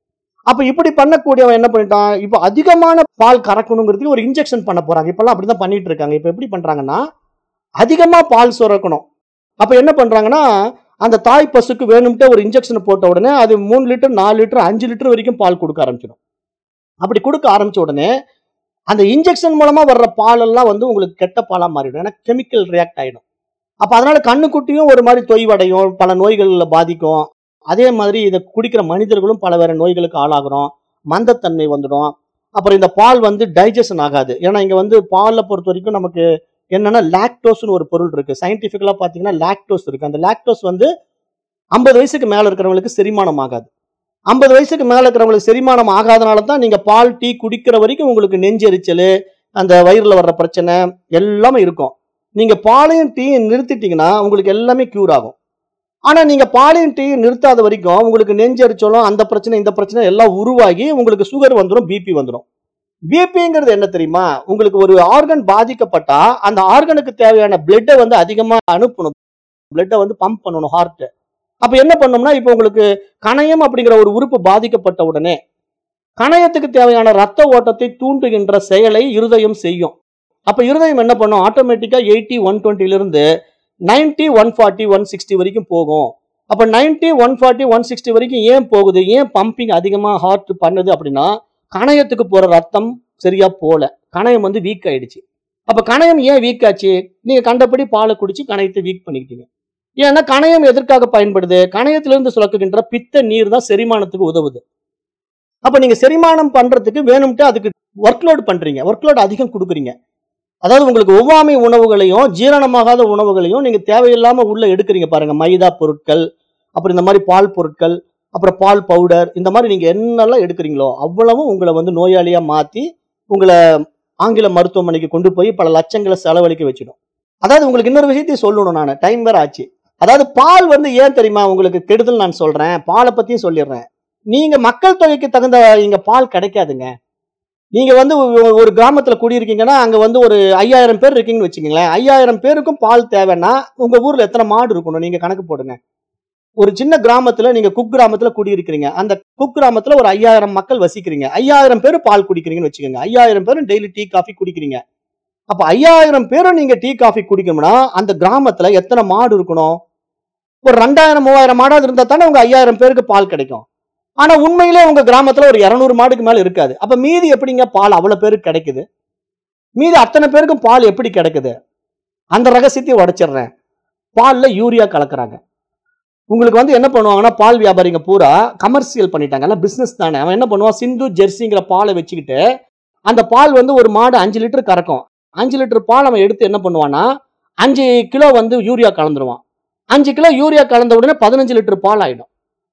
அப்ப இப்படி பண்ணக்கூடியவன் என்ன பண்ணிட்டான் இப்போ அதிகமான பால் கறக்கணுங்கிறதுக்கு ஒரு இன்ஜெக்ஷன் பண்ண போறாங்க இப்பெல்லாம் அப்படிதான் பண்ணிட்டு இருக்காங்க இப்ப எப்படி பண்றாங்கன்னா அதிகமா பால் சுரக்கணும் அப்ப என்ன பண்றாங்கன்னா அந்த தாய் பசுக்கு வேணும்ட்டு ஒரு இன்ஜெக்ஷன் போட்ட உடனே அது மூணு லிட்டர் நாலு லிட்டர் அஞ்சு லிட்டர் வரைக்கும் பால் கொடுக்க ஆரம்பிச்சிடும் அப்படி கொடுக்க ஆரம்பிச்ச உடனே அந்த இன்ஜெக்ஷன் மூலமா வர்ற பால் எல்லாம் வந்து உங்களுக்கு கெட்ட பாலா மாறிடும் ஏன்னா கெமிக்கல் ரியாக்ட் ஆயிடும் அப்ப அதனால கண்ணுக்குட்டியும் ஒரு மாதிரி தொய்வடையும் பல நோய்கள்ல பாதிக்கும் அதே மாதிரி இதை குடிக்கிற மனிதர்களும் பல வேற நோய்களுக்கு ஆளாகிறோம் மந்தத்தன்மை வந்துடும் அப்புறம் இந்த பால் வந்து டைஜஷன் ஆகாது ஏன்னா இங்க வந்து பாலை பொறுத்த வரைக்கும் நமக்கு என்னன்னா லாக்டோஸ்னு ஒரு பொருள் இருக்கு சயின்டிபிக்கலா பாத்தீங்கன்னா லாக்டோஸ் இருக்கு அந்த லாக்டோஸ் வந்து ஐம்பது வயசுக்கு மேல இருக்கிறவங்களுக்கு செரிமானம் ஆகாது ஐம்பது வயசுக்கு மேல இருக்கிறவங்களுக்கு செரிமானம் ஆகாதனால தான் நீங்க பால் டீ குடிக்கிற வரைக்கும் உங்களுக்கு நெஞ்செரிச்சல் அந்த வயிறுல வர்ற பிரச்சனை எல்லாமே இருக்கும் நீங்க பாலையும் டீயும் நிறுத்திட்டீங்கன்னா உங்களுக்கு எல்லாமே கியூர் ஆகும் ஆனா நீங்க பாலையும் டீயும் நிறுத்தாத வரைக்கும் உங்களுக்கு நெஞ்செரிச்சலும் அந்த பிரச்சனை இந்த பிரச்சனை எல்லாம் உருவாகி உங்களுக்கு சுகர் வந்துடும் பிபி வந்துடும் பிபிங்கிறது என்ன தெரியுமா உங்களுக்கு ஒரு ஆர்கன் பாதிக்கப்பட்டா அந்த ஆர்கனுக்கு தேவையான பிளட்டை வந்து அதிகமா அனுப்பணும் பிளட்டை வந்து பம்ப் பண்ணணும் ஹார்ட் அப்ப என்ன பண்ணோம்னா இப்போ உங்களுக்கு கணையம் அப்படிங்கிற ஒரு உறுப்பு பாதிக்கப்பட்ட உடனே கணையத்துக்கு தேவையான ரத்த ஓட்டத்தை தூண்டுகின்ற செயலை இருதயம் செய்யும் அப்ப இருதயம் என்ன பண்ணும் ஆட்டோமேட்டிக்கா எயிட்டி ஒன் இருந்து ninety one forty one sixty வரைக்கும் போகும் அப்ப ninety one forty one sixty வரைக்கும் ஏன் போகுது ஏன் பம்பிங் அதிகமா ஹார்ட் பண்ணுது அப்படின்னா கணையத்துக்கு போற ரத்தம் சரியா போல கணையம் வந்து வீக் ஆயிடுச்சு அப்ப கணையம் ஏன் வீக் ஆச்சு நீங்க கண்டபடி பாலை குடிச்சு கணையத்தை வீக் பண்ணிக்கிட்டீங்க ஏன்னா கணையம் எதற்காக பயன்படுது கணையத்திலிருந்து சுரக்குகின்ற பித்த நீர் தான் செரிமானத்துக்கு உதவுது அப்ப நீங்க செரிமானம் பண்றதுக்கு வேணும்ட்டு அதுக்கு ஒர்க்லோட் பண்றீங்க ஒர்க்லோட் அதிகம் கொடுக்குறீங்க அதாவது உங்களுக்கு ஒவ்வாமை உணவுகளையும் ஜீரணமாகாத உணவுகளையும் நீங்க தேவையில்லாம உள்ள எடுக்கிறீங்க பாருங்க மைதா பொருட்கள் அப்புறம் இந்த மாதிரி பால் பொருட்கள் அப்புறம் பால் பவுடர் இந்த மாதிரி நீங்க என்னெல்லாம் எடுக்கிறீங்களோ அவ்வளவும் உங்களை வந்து நோயாளியா மாத்தி உங்களை ஆங்கில மருத்துவமனைக்கு கொண்டு போய் பல லட்சங்களை செலவழிக்க வச்சிடும் அதாவது உங்களுக்கு இன்னொரு விஷயத்தையும் சொல்லணும் நான் டைம் வேற ஆச்சு அதாவது பால் வந்து ஏன் தெரியுமா உங்களுக்கு கெடுதல் நான் சொல்றேன் பாலை பத்தியும் சொல்லிடுறேன் நீங்க மக்கள் தொகைக்கு தகுந்த இங்க பால் கிடைக்காதுங்க நீங்க வந்து ஒ- ஒரு கிராமத்துல குடியிருக்கீங்கன்னா அங்க வந்து ஒரு ஐயாயிரம் பேர் இருக்கீங்கன்னு வச்சுக்கோங்களேன் ஐயாயிரம் பேருக்கும் பால் தேவைன்னா உங்க ஊர்ல எத்தனை மாடு இருக்கணும் நீங்க கணக்கு போடுங்க ஒரு சின்ன கிராமத்துல நீங்க குக் கிராமத்துல குடியிருக்கிறீங்க அந்த குக் கிராமத்துல ஒரு ஐயாயிரம் மக்கள் வசிக்கிறீங்க ஐயாயிரம் பேர் பால் குடிக்கிறீங்கன்னு வச்சுக்கோங்க ஐயாயிரம் பேரும் டெய்லி டீ காஃபி குடிக்கிறீங்க அப்ப ஐயாயிரம் பேரும் நீங்க டீ காஃபி குடிக்கணும்னா அந்த கிராமத்துல எத்தனை மாடு இருக்கணும் ஒரு ரெண்டாயிரம் மூவாயிரம் மாடாவது இருந்தா தானே உங்க ஐயாயிரம் பேருக்கு பால் கிடைக்கும் ஆனா உண்மையிலே உங்க கிராமத்துல ஒரு இருநூறு மாடுக்கு மேல இருக்காது அப்ப மீதி எப்படிங்க பால் அவ்வளவு பேருக்கு கிடைக்குது மீதி அத்தனை பேருக்கும் பால் எப்படி கிடைக்குது அந்த ரகசியத்தையும் உடைச்சிடுறேன் பால்ல யூரியா கலக்குறாங்க உங்களுக்கு வந்து என்ன பண்ணுவாங்கன்னா பால் வியாபாரிங்க பூரா கமர்ஷியல் பண்ணிட்டாங்க எல்லாம் பிசினஸ் தானே அவன் என்ன பண்ணுவான் சிந்து ஜெர்சிங்கிற பாலை வச்சுக்கிட்டு அந்த பால் வந்து ஒரு மாடு அஞ்சு லிட்டர் கறக்கும் அஞ்சு லிட்டர் பால் அவன் எடுத்து என்ன பண்ணுவான்னா அஞ்சு கிலோ வந்து யூரியா கலந்துருவான் அஞ்சு கிலோ யூரியா கலந்த உடனே பதினஞ்சு லிட்டர் பால் ஆயிடும்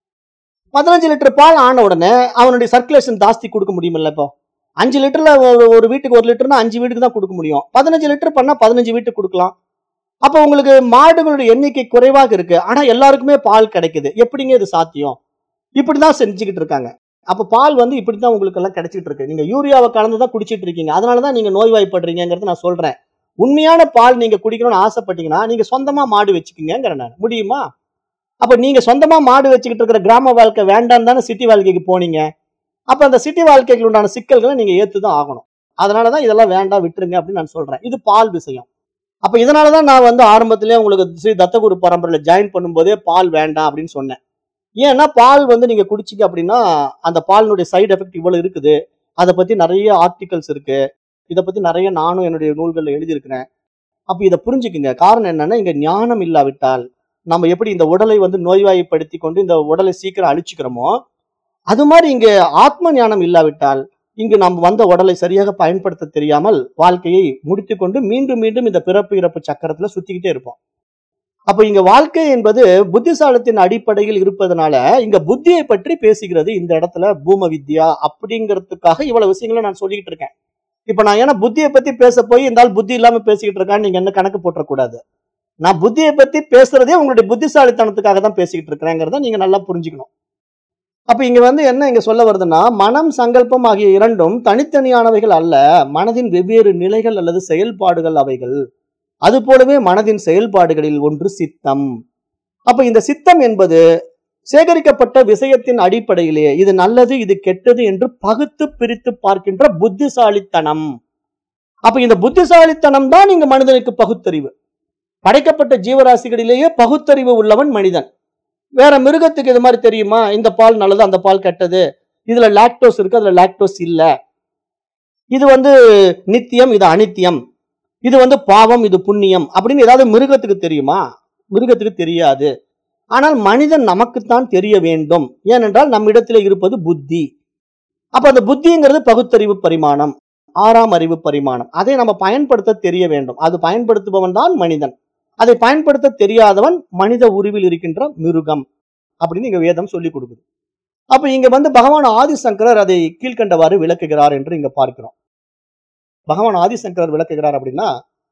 பதினஞ்சு லிட்டர் பால் ஆன உடனே அவனுடைய சர்க்குலேஷன் ஜாஸ்தி கொடுக்க முடியுமில்ல இப்போ அஞ்சு லிட்டர்ல ஒரு ஒரு வீட்டுக்கு ஒரு லிட்டர்னா அஞ்சு வீட்டுக்கு தான் கொடுக்க முடியும் பதினஞ்சு லிட்டர் பண்ணா பதினஞ்சு வீட்டுக்கு கொடுக்கலாம் அப்போ உங்களுக்கு மாடுகளுடைய எண்ணிக்கை குறைவாக இருக்கு ஆனா எல்லாருக்குமே பால் கிடைக்குது எப்படிங்க இது சாத்தியம் இப்படிதான் செஞ்சுக்கிட்டு இருக்காங்க அப்ப பால் வந்து இப்படித்தான் உங்களுக்கு எல்லாம் கிடைச்சிட்டு இருக்கு நீங்க யூரியாவை கலந்து தான் குடிச்சிட்டு இருக்கீங்க அதனாலதான் நீங்க நோய்வாய்ப்படுறீங்கிறது நான் சொல்றேன் உண்மையான பால் நீங்க குடிக்கணும்னு ஆசைப்பட்டீங்கன்னா நீங்க சொந்தமா மாடு வச்சுக்கோங்கிறேன் நான் முடியுமா அப்ப நீங்க சொந்தமா மாடு வச்சுக்கிட்டு இருக்கிற கிராம வாழ்க்கை வேண்டாம் தானே சிட்டி வாழ்க்கைக்கு போனீங்க அப்ப அந்த சிட்டி வாழ்க்கைக்கு உண்டான சிக்கல்களை நீங்க ஏத்துதான் ஆகணும் அதனாலதான் இதெல்லாம் வேண்டாம் விட்டுருங்க அப்படின்னு நான் சொல்றேன் இது பால் விஷயம் அப்ப இதனாலதான் நான் வந்து ஆரம்பத்திலே உங்களுக்கு ஸ்ரீ தத்தகுரு பரம்பரையில ஜாயின் பண்ணும்போதே பால் வேண்டாம் அப்படின்னு சொன்னேன் ஏன்னா பால் வந்து நீங்க குடிச்சிக்க அப்படின்னா அந்த பாலினுடைய சைடு எஃபெக்ட் இவ்வளவு இருக்குது அதை பத்தி நிறைய ஆர்டிகல்ஸ் இருக்கு இதை பத்தி நிறைய நானும் என்னுடைய நூல்கள்ல எழுதியிருக்கிறேன் அப்ப இதை புரிஞ்சுக்குங்க காரணம் என்னன்னா இங்க ஞானம் இல்லாவிட்டால் நம்ம எப்படி இந்த உடலை வந்து நோய்வாய்ப்படுத்தி கொண்டு இந்த உடலை சீக்கிரம் அழிச்சுக்கிறோமோ அது மாதிரி இங்க ஆத்ம ஞானம் இல்லாவிட்டால் இங்கு நாம் வந்த உடலை சரியாக பயன்படுத்த தெரியாமல் வாழ்க்கையை முடித்துக்கொண்டு மீண்டும் மீண்டும் இந்த பிறப்பு இறப்பு சக்கரத்துல சுத்திக்கிட்டே இருப்போம் அப்ப இங்க வாழ்க்கை என்பது புத்திசாலத்தின் அடிப்படையில் இருப்பதனால இங்க புத்தியை பற்றி பேசுகிறது இந்த இடத்துல பூம வித்யா அப்படிங்கிறதுக்காக இவ்வளவு விஷயங்களை நான் சொல்லிக்கிட்டு இருக்கேன் இப்ப நான் ஏன்னா புத்தியை பத்தி பேச போய் இந்த ஆள் புத்தி இல்லாம பேசிக்கிட்டு இருக்கான்னு நீங்க என்ன கணக்கு போட்டுறக்கூடாது நான் புத்தியை பத்தி பேசுறதே உங்களுடைய புத்திசாலித்தனத்துக்காக தான் பேசிக்கிட்டு இருக்கிறேங்கிறத நீங்க நல்லா புரிஞ்சுக்கணும் அப்ப இங்க வந்து என்ன இங்க சொல்ல வருதுன்னா மனம் சங்கல்பம் ஆகிய இரண்டும் தனித்தனியானவைகள் அல்ல மனதின் வெவ்வேறு நிலைகள் அல்லது செயல்பாடுகள் அவைகள் அது போலவே மனதின் செயல்பாடுகளில் ஒன்று சித்தம் அப்ப இந்த சித்தம் என்பது சேகரிக்கப்பட்ட விஷயத்தின் அடிப்படையிலே இது நல்லது இது கெட்டது என்று பகுத்து பிரித்து பார்க்கின்ற புத்திசாலித்தனம் அப்ப இந்த புத்திசாலித்தனம் தான் இங்க மனிதனுக்கு பகுத்தறிவு படைக்கப்பட்ட ஜீவராசிகளிலேயே பகுத்தறிவு உள்ளவன் மனிதன் வேற மிருகத்துக்கு இது மாதிரி தெரியுமா இந்த பால் நல்லது அந்த பால் கெட்டது இதுல லாக்டோஸ் இருக்கு அதுல லாக்டோஸ் இல்ல இது வந்து நித்தியம் இது அனித்தியம் இது வந்து பாவம் இது புண்ணியம் அப்படின்னு ஏதாவது மிருகத்துக்கு தெரியுமா மிருகத்துக்கு தெரியாது ஆனால் மனிதன் நமக்குத்தான் தெரிய வேண்டும் ஏனென்றால் நம்மிடத்தில் இருப்பது புத்தி அப்ப அந்த புத்திங்கிறது பகுத்தறிவு பரிமாணம் ஆறாம் அறிவு பரிமாணம் அதை நம்ம பயன்படுத்த தெரிய வேண்டும் அது பயன்படுத்துபவன் தான் மனிதன் அதை பயன்படுத்த தெரியாதவன் மனித உருவில் இருக்கின்ற மிருகம் அப்படின்னு இங்க வேதம் சொல்லி கொடுக்குது அப்ப இங்க வந்து பகவான் ஆதிசங்கரர் அதை கீழ்கண்டவாறு விளக்குகிறார் என்று இங்க பார்க்கிறோம் பகவான் ஆதிசங்கரர் விளக்குகிறார் அப்படின்னா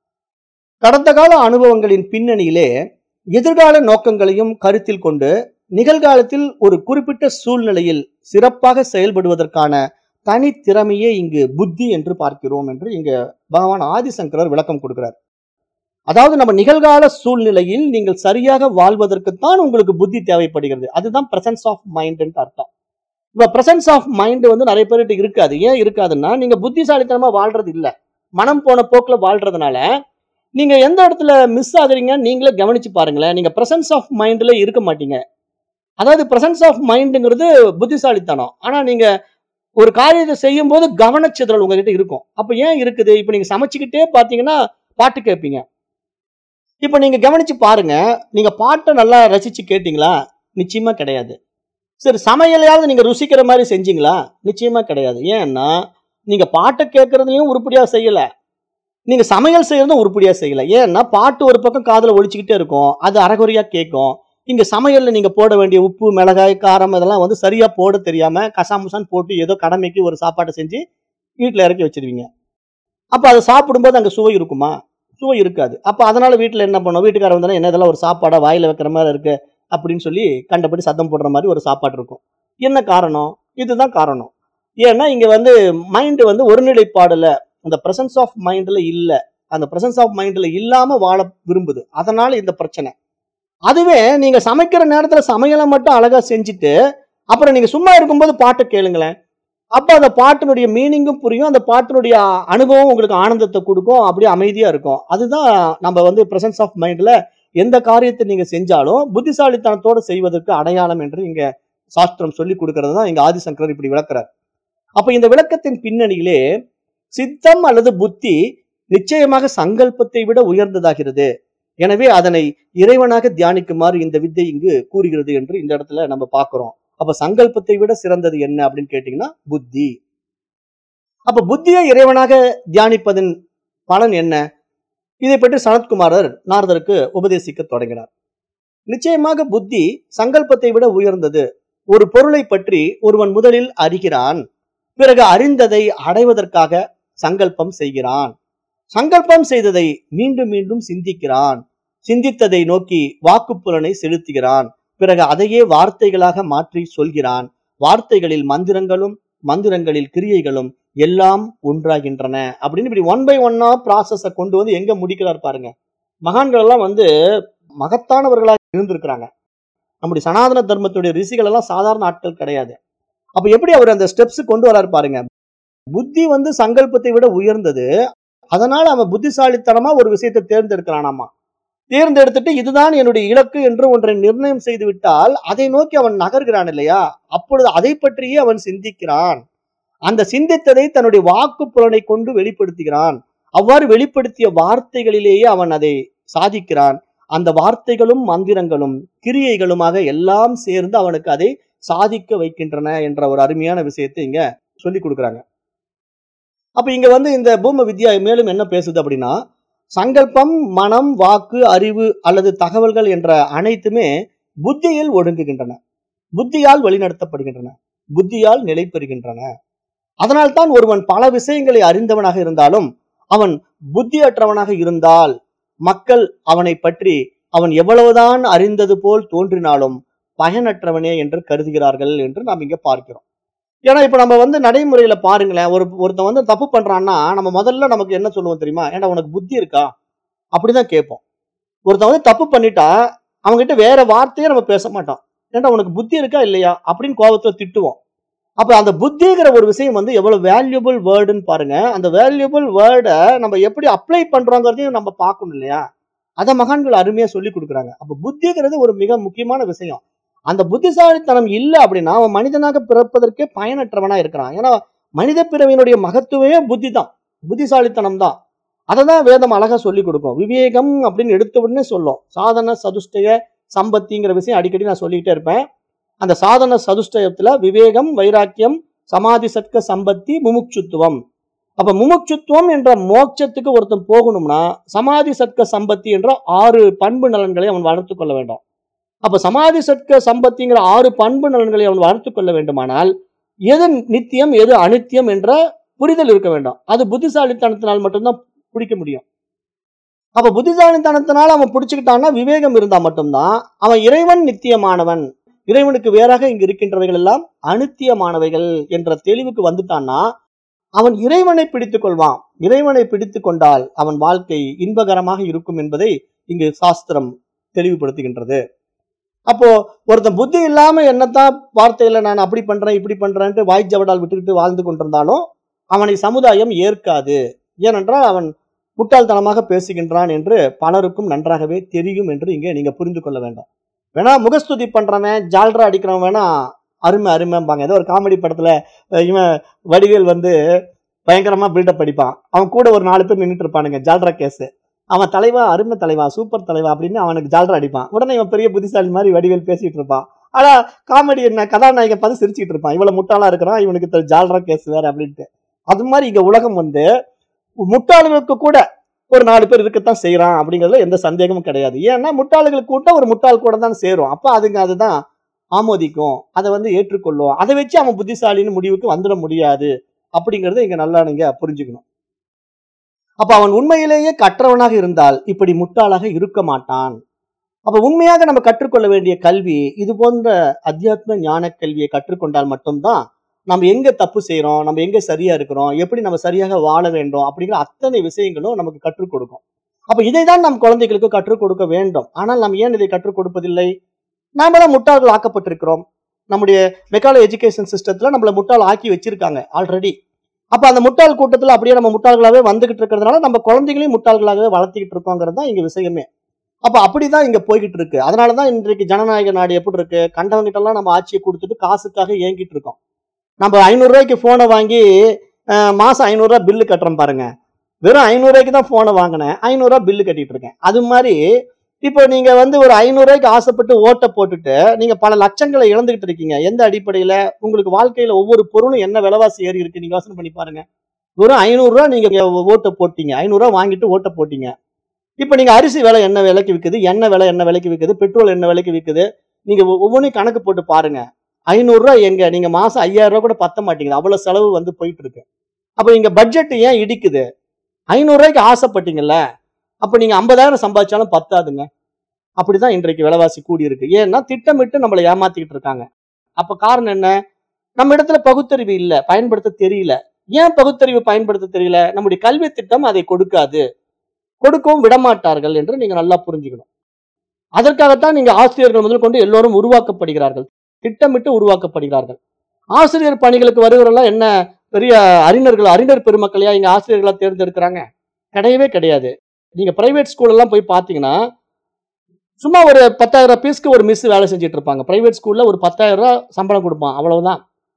கடந்த கால அனுபவங்களின் பின்னணியிலே எதிர்கால நோக்கங்களையும் கருத்தில் கொண்டு நிகழ்காலத்தில் ஒரு குறிப்பிட்ட சூழ்நிலையில் சிறப்பாக செயல்படுவதற்கான தனித்திறமையே இங்கு புத்தி என்று பார்க்கிறோம் என்று இங்க பகவான் ஆதிசங்கரர் விளக்கம் கொடுக்கிறார் அதாவது நம்ம நிகழ்கால சூழ்நிலையில் நீங்கள் சரியாக வாழ்வதற்குத்தான் உங்களுக்கு புத்தி தேவைப்படுகிறது அதுதான் பிரசன்ஸ் ஆஃப் மைண்ட் அர்த்தம் இப்ப பிரசன்ஸ் ஆஃப் மைண்ட் வந்து நிறைய பேர்கிட்ட இருக்காது ஏன் இருக்காதுன்னா நீங்க புத்திசாலித்தனமா வாழ்றது இல்ல மனம் போன போக்குல வாழ்றதுனால நீங்க எந்த இடத்துல மிஸ் ஆகுறீங்க நீங்களே கவனிச்சு பாருங்களேன் நீங்க பிரசன்ஸ் ஆஃப் மைண்ட்ல இருக்க மாட்டீங்க அதாவது பிரசன்ஸ் ஆஃப் மைண்டுங்கிறது புத்திசாலித்தனம் ஆனா நீங்க ஒரு காரியத்தை செய்யும் போது கவனச்சிதறல் உங்ககிட்ட இருக்கும் அப்ப ஏன் இருக்குது இப்ப நீங்க சமைச்சுக்கிட்டே பாத்தீங்கன்னா பாட்டு கேட்பீங்க இப்ப நீங்க கவனிச்சு பாருங்க நீங்க பாட்டை நல்லா ரசிச்சு கேட்டீங்களா நிச்சயமா கிடையாது சரி சமையலையாவது நீங்க ருசிக்கிற மாதிரி செஞ்சீங்களா நிச்சயமா கிடையாது ஏன்னா நீங்க பாட்டை கேட்கறதுலயும் உருப்படியா செய்யல நீங்க சமையல் செய்யறதும் உருப்படியா செய்யல ஏன்னா பாட்டு ஒரு பக்கம் காதுல ஒழிச்சுக்கிட்டே இருக்கும் அது அறகுறையா கேட்கும் இங்க சமையல்ல நீங்க போட வேண்டிய உப்பு மிளகாய் காரம் இதெல்லாம் வந்து சரியா போட தெரியாம கசாமுசான் போட்டு ஏதோ கடமைக்கு ஒரு சாப்பாட்டை செஞ்சு வீட்டுல இறக்கி வச்சிருவீங்க அப்ப அதை சாப்பிடும்போது அங்க சுவை இருக்குமா சுவை இருக்காது அப்ப அதனால வீட்டுல என்ன பண்ணும் வீட்டுக்காரர் வந்தாலும் என்ன இதெல்லாம் ஒரு சாப்பாடா வாயில வைக்கிற மாதிரி இருக்கு அப்படின்னு சொல்லி கண்டபடி சத்தம் போடுற மாதிரி ஒரு சாப்பாடு இருக்கும் என்ன காரணம் இதுதான் காரணம் ஏன்னா இங்க வந்து மைண்ட் வந்து ஒருநிலைப்பாடுல அந்த பிரசன்ஸ் ஆஃப் மைண்ட்ல இல்ல அந்த பிரசன்ஸ் ஆஃப் மைண்ட்ல இல்லாம வாழ விரும்புது அதனால இந்த பிரச்சனை அதுவே நீங்க சமைக்கிற நேரத்துல சமையலை மட்டும் அழகா செஞ்சுட்டு அப்புறம் நீங்க சும்மா இருக்கும்போது பாட்டை கேளுங்களேன் அப்ப அந்த பாட்டினுடைய மீனிங்கும் புரியும் அந்த பாட்டினுடைய அனுபவம் உங்களுக்கு ஆனந்தத்தை கொடுக்கும் அப்படியே அமைதியா இருக்கும் அதுதான் நம்ம வந்து பிரசன்ஸ் ஆஃப் மைண்ட்ல எந்த காரியத்தை நீங்க செஞ்சாலும் புத்திசாலித்தனத்தோட செய்வதற்கு அடையாளம் என்று இங்க சாஸ்திரம் சொல்லி கொடுக்கறது தான் இங்க ஆதிசங்கரர் இப்படி விளக்குறார் அப்ப இந்த விளக்கத்தின் பின்னணியிலே சித்தம் அல்லது புத்தி நிச்சயமாக சங்கல்பத்தை விட உயர்ந்ததாகிறது எனவே அதனை இறைவனாக தியானிக்குமாறு இந்த வித்தை இங்கு கூறுகிறது என்று இந்த இடத்துல நம்ம பார்க்கிறோம் அப்ப சங்கல்பத்தை விட சிறந்தது என்ன அப்படின்னு கேட்டீங்கன்னா புத்தி அப்ப புத்தியை இறைவனாக தியானிப்பதன் பலன் என்ன இதை பற்றி சனத்குமாரர் நாரதருக்கு உபதேசிக்க தொடங்கினார் நிச்சயமாக புத்தி சங்கல்பத்தை விட உயர்ந்தது ஒரு பொருளை பற்றி ஒருவன் முதலில் அறிகிறான் பிறகு அறிந்ததை அடைவதற்காக சங்கல்பம் செய்கிறான் சங்கல்பம் செய்ததை மீண்டும் மீண்டும் சிந்திக்கிறான் சிந்தித்ததை நோக்கி வாக்குப்புலனை செலுத்துகிறான் பிறகு அதையே வார்த்தைகளாக மாற்றி சொல்கிறான் வார்த்தைகளில் மந்திரங்களும் மந்திரங்களில் கிரியைகளும் எல்லாம் ஒன்றாகின்றன அப்படின்னு இப்படி ஒன் பை ஒன்னா ப்ராசஸ கொண்டு வந்து எங்க முடிக்கிறார் பாருங்க மகான்கள் எல்லாம் வந்து மகத்தானவர்களாக இருந்திருக்கிறாங்க நம்முடைய சனாதன தர்மத்துடைய ரிஷிகள் எல்லாம் சாதாரண ஆட்கள் கிடையாது அப்ப எப்படி அவர் அந்த ஸ்டெப்ஸ் கொண்டு வராரு பாருங்க புத்தி வந்து சங்கல்பத்தை விட உயர்ந்தது அதனால அவன் புத்திசாலித்தனமா ஒரு விஷயத்தை தேர்ந்தெடுக்கிறானாமா தேர்ந்தெடுத்துட்டு இதுதான் என்னுடைய இலக்கு என்று ஒன்றை நிர்ணயம் செய்து விட்டால் அதை நோக்கி அவன் நகர்கிறான் இல்லையா அப்பொழுது அதை பற்றியே அவன் சிந்திக்கிறான் அந்த சிந்தித்ததை தன்னுடைய வாக்கு புலனை கொண்டு வெளிப்படுத்துகிறான் அவ்வாறு வெளிப்படுத்திய வார்த்தைகளிலேயே அவன் அதை சாதிக்கிறான் அந்த வார்த்தைகளும் மந்திரங்களும் கிரியைகளுமாக எல்லாம் சேர்ந்து அவனுக்கு அதை சாதிக்க வைக்கின்றன என்ற ஒரு அருமையான விஷயத்தை இங்க சொல்லி கொடுக்குறாங்க அப்ப இங்க வந்து இந்த பூம வித்யா மேலும் என்ன பேசுது அப்படின்னா சங்கல்பம் மனம் வாக்கு அறிவு அல்லது தகவல்கள் என்ற அனைத்துமே புத்தியில் ஒடுங்குகின்றன புத்தியால் வழிநடத்தப்படுகின்றன புத்தியால் நிலை பெறுகின்றன அதனால்தான் ஒருவன் பல விஷயங்களை அறிந்தவனாக இருந்தாலும் அவன் புத்தியற்றவனாக இருந்தால் மக்கள் அவனை பற்றி அவன் எவ்வளவுதான் அறிந்தது போல் தோன்றினாலும் பயனற்றவனே என்று கருதுகிறார்கள் என்று நாம் இங்க பார்க்கிறோம் ஏன்னா இப்ப நம்ம வந்து நடைமுறையில பாருங்களேன் ஒரு ஒருத்தன் வந்து தப்பு பண்றான்னா நம்ம முதல்ல நமக்கு என்ன சொல்லுவோம் தெரியுமா ஏன்டா உனக்கு புத்தி இருக்கா அப்படிதான் கேட்போம் ஒருத்தன் வந்து தப்பு பண்ணிட்டா அவங்ககிட்ட வேற வார்த்தையே நம்ம பேச மாட்டோம் ஏன்டா உனக்கு புத்தி இருக்கா இல்லையா அப்படின்னு கோபத்துல திட்டுவோம் அப்ப அந்த புத்திங்கிற ஒரு விஷயம் வந்து எவ்வளவு வேல்யூபிள் வேர்டுன்னு பாருங்க அந்த வேல்யூபிள் வேர்டை நம்ம எப்படி அப்ளை பண்றோங்கிறதையும் நம்ம பார்க்கணும் இல்லையா அதை மகான்கள் அருமையா சொல்லி கொடுக்குறாங்க அப்ப புத்திங்கிறது ஒரு மிக முக்கியமான விஷயம் அந்த புத்திசாலித்தனம் இல்லை அப்படின்னா அவன் மனிதனாக பிறப்பதற்கே பயனற்றவனா இருக்கிறான் ஏன்னா மனித பிறவியினுடைய மகத்துவமே புத்தி தான் புத்திசாலித்தனம் தான் அதை தான் வேதம் அழகா சொல்லி கொடுக்கும் விவேகம் அப்படின்னு எடுத்த உடனே சொல்லும் சாதன சதுஷ்டய சம்பத்திங்கிற விஷயம் அடிக்கடி நான் சொல்லிக்கிட்டே இருப்பேன் அந்த சாதன சதுஷ்டயத்துல விவேகம் வைராக்கியம் சமாதி சட்க சம்பத்தி முமுட்சுத்துவம் அப்ப முமுட்சுத்துவம் என்ற மோட்சத்துக்கு ஒருத்தன் போகணும்னா சமாதி சட்க சம்பத்தி என்ற ஆறு பண்பு நலன்களை அவன் வளர்த்து கொள்ள வேண்டும் அப்ப சமாதி சட்க சம்பத்திங்கிற ஆறு பண்பு நலன்களை அவன் வளர்த்து கொள்ள வேண்டுமானால் எது நித்தியம் எது அனித்தியம் என்ற புரிதல் இருக்க வேண்டும் அது புத்திசாலித்தனத்தினால் மட்டும்தான் பிடிக்க முடியும் அப்ப புத்திசாலித்தனத்தினால் அவன் பிடிச்சுக்கிட்டான்னா விவேகம் இருந்தா மட்டும்தான் அவன் இறைவன் நித்தியமானவன் இறைவனுக்கு வேறாக இங்கு இருக்கின்றவைகள் எல்லாம் அனித்தியமானவைகள் என்ற தெளிவுக்கு வந்துட்டான்னா அவன் இறைவனை பிடித்துக் கொள்வான் இறைவனை பிடித்துக் கொண்டால் அவன் வாழ்க்கை இன்பகரமாக இருக்கும் என்பதை இங்கு சாஸ்திரம் தெளிவுபடுத்துகின்றது அப்போ ஒருத்தன் புத்தி இல்லாம என்னத்தான் வார்த்தையில நான் அப்படி பண்றேன் இப்படி பண்றேன்ட்டு வாய் ஜவடால் விட்டுக்கிட்டு வாழ்ந்து கொண்டிருந்தாலும் அவனை சமுதாயம் ஏற்காது ஏனென்றால் அவன் முட்டாள்தனமாக பேசுகின்றான் என்று பலருக்கும் நன்றாகவே தெரியும் என்று இங்கே நீங்க புரிந்து கொள்ள வேண்டும் வேணா முகஸ்துதி பண்றவன் ஜால்ரா அடிக்கிறவன் வேணா அருமை அருமைம்பாங்க ஏதோ ஒரு காமெடி படத்துல அஹ் இவன் வடிவேல் வந்து பயங்கரமா பில்டப் அடிப்பான் அவன் கூட ஒரு நாலு பேர் நின்றுட்டு இருப்பானுங்க ஜால்ரா கேஸ் அவன் தலைவா அருமை தலைவா சூப்பர் தலைவா அப்படின்னு அவனுக்கு ஜால்ரா அடிப்பான் உடனே இவன் பெரிய புத்திசாலி மாதிரி வடிவேல் பேசிட்டு இருப்பான் ஆனா காமெடி என்ன கதாநாயகன் பார்த்து சிரிச்சுட்டு இருப்பான் இவ்வளவு முட்டாளா இருக்கிறான் இவனுக்கு தெ- ஜால்ரா கேஸ் வேற அப்படின்ட்டு அது மாதிரி இங்க உலகம் வந்து முட்டாள்களுக்கு கூட ஒரு நாலு பேர் இருக்கத்தான் செய்யறான் அப்படிங்கறதுல எந்த சந்தேகமும் கிடையாது ஏன்னா முட்டாள்களுக்கு கூட்ட ஒரு முட்டாள் கூட தான் சேரும் அப்ப அதுங்க அதுதான் ஆமோதிக்கும் அதை வந்து ஏற்றுக்கொள்ளும் அதை வச்சு அவன் புத்திசாலின்னு முடிவுக்கு வந்துட முடியாது அப்படிங்கறத இங்க நல்லா நீங்க புரிஞ்சுக்கணும் அப்ப அவன் உண்மையிலேயே கற்றவனாக இருந்தால் இப்படி முட்டாளாக இருக்க மாட்டான் அப்ப உண்மையாக நம்ம கற்றுக்கொள்ள வேண்டிய கல்வி இது போன்ற அத்தியாத்ம ஞான கல்வியை கற்றுக்கொண்டால் மட்டும்தான் நம்ம எங்க தப்பு செய்றோம் நம்ம எங்க சரியா இருக்கிறோம் எப்படி நம்ம சரியாக வாழ வேண்டும் அப்படிங்கிற அத்தனை விஷயங்களும் நமக்கு கற்றுக் கொடுக்கும் அப்ப இதை தான் நம் குழந்தைகளுக்கு கற்றுக் கொடுக்க வேண்டும் ஆனால் நாம் ஏன் இதை கற்றுக் கொடுப்பதில்லை நாம தான் முட்டாள்கள் ஆக்கப்பட்டிருக்கிறோம் நம்முடைய மெக்காலோ எஜுகேஷன் சிஸ்டத்துல நம்மள முட்டாள் ஆக்கி வச்சிருக்காங்க ஆல்ரெடி அப்ப அந்த முட்டாள் கூட்டத்துல அப்படியே நம்ம முட்டாள்களாவே வந்துகிட்டு இருக்கிறதுனால நம்ம குழந்தைகளையும் முட்டாள்களாகவே வளர்த்திக்கிட்டு இருக்கோங்கிறது தான் இங்க விஷயமே அப்ப அப்படிதான் இங்க போய்கிட்டு இருக்கு அதனாலதான் இன்றைக்கு ஜனநாயக நாடு எப்படி இருக்கு கண்டவங்கிட்ட எல்லாம் நம்ம ஆட்சியை கொடுத்துட்டு காசுக்காக ஏங்கிட்டு இருக்கோம் நம்ம ஐநூறு ரூபாய்க்கு போனை வாங்கி அஹ், மாசம் ஐநூறு ரூபாய் பில்லு கட்டுறோம் பாருங்க வெறும் ஐநூறு ரூபாய்க்கு தான் போனை வாங்கினேன் ஐநூறு ரூபாய் பில்லு கட்டிட்டு இருக்கேன் அது மாதிரி இப்போ நீங்க வந்து ஒரு ஐநூறு ரூபாய்க்கு ஆசைப்பட்டு ஓட்டை போட்டுட்டு நீங்க பல லட்சங்களை இழந்துகிட்டு இருக்கீங்க எந்த அடிப்படையில உங்களுக்கு வாழ்க்கையில ஒவ்வொரு பொருளும் என்ன விலைவாசி ஏறி இருக்கு நீங்க யோசனை பண்ணி பாருங்க வெறும் ஐநூறு ரூபாய் நீங்க ஓட்டை போட்டீங்க ஐநூறு ரூபாய் வாங்கிட்டு ஓட்டை போட்டீங்க இப்போ நீங்க அரிசி விலை என்ன விலைக்கு விற்குது எண்ணெய் விலை என்ன விலைக்கு விற்குது பெட்ரோல் என்ன விலைக்கு விற்குது நீங்க ஒ- ஒவ்வொன்றையும் கணக்கு போட்டு பாருங்க ஐநூறு ரூபாய் எங்க நீங்க மாசம் ஐயாயிரம் ரூபாய் கூட பத்த மாட்டேங்குது அவ்வளவு செலவு வந்து போயிட்டு இருக்கு அப்ப இங்க பட்ஜெட் ஏன் இடிக்குது ஐநூறு ரூபாய்க்கு ஆசைப்பட்டீங்கல்ல அப்ப நீங்க ஐம்பதாயிரம் சம்பாதிச்சாலும் பத்தாதுங்க அப்படிதான் இன்றைக்கு விலைவாசி கூடி இருக்கு ஏன்னா திட்டமிட்டு நம்மளை ஏமாத்திக்கிட்டு இருக்காங்க அப்ப காரணம் என்ன நம்ம இடத்துல பகுத்தறிவு இல்ல பயன்படுத்த தெரியல ஏன் பகுத்தறிவு பயன்படுத்த தெரியல நம்முடைய கல்வி திட்டம் அதை கொடுக்காது கொடுக்கவும் விடமாட்டார்கள் என்று நீங்க நல்லா புரிஞ்சுக்கணும் அதற்காகத்தான் நீங்க ஆசிரியர்கள் முதல் கொண்டு எல்லோரும் உருவாக்கப்படுகிறார்கள் திட்டமிட்டு உருவாக்கப்படுகிறார்கள் ஆசிரியர் பணிகளுக்கு வருகிறவர்கள் என்ன பெரிய அறிஞர்கள் அறிஞர் பெருமக்களையா இங்க ஆசிரியர்களா தேர்ந்தெடுக்கிறாங்க கிடையவே கிடையாது நீங்க பிரைவேட் ஸ்கூல் எல்லாம் போய் பாத்தீங்கன்னா சும்மா ஒரு பத்தாயிரம் பீஸ்க்கு ஒரு மிஸ் வேலை செஞ்சுட்டு இருப்பாங்க பிரைவேட் ஸ்கூல்ல ஒரு பத்தாயிரம் ரூபாய் சம்பளம் கொடுப்பான் அவ்வளவுதான்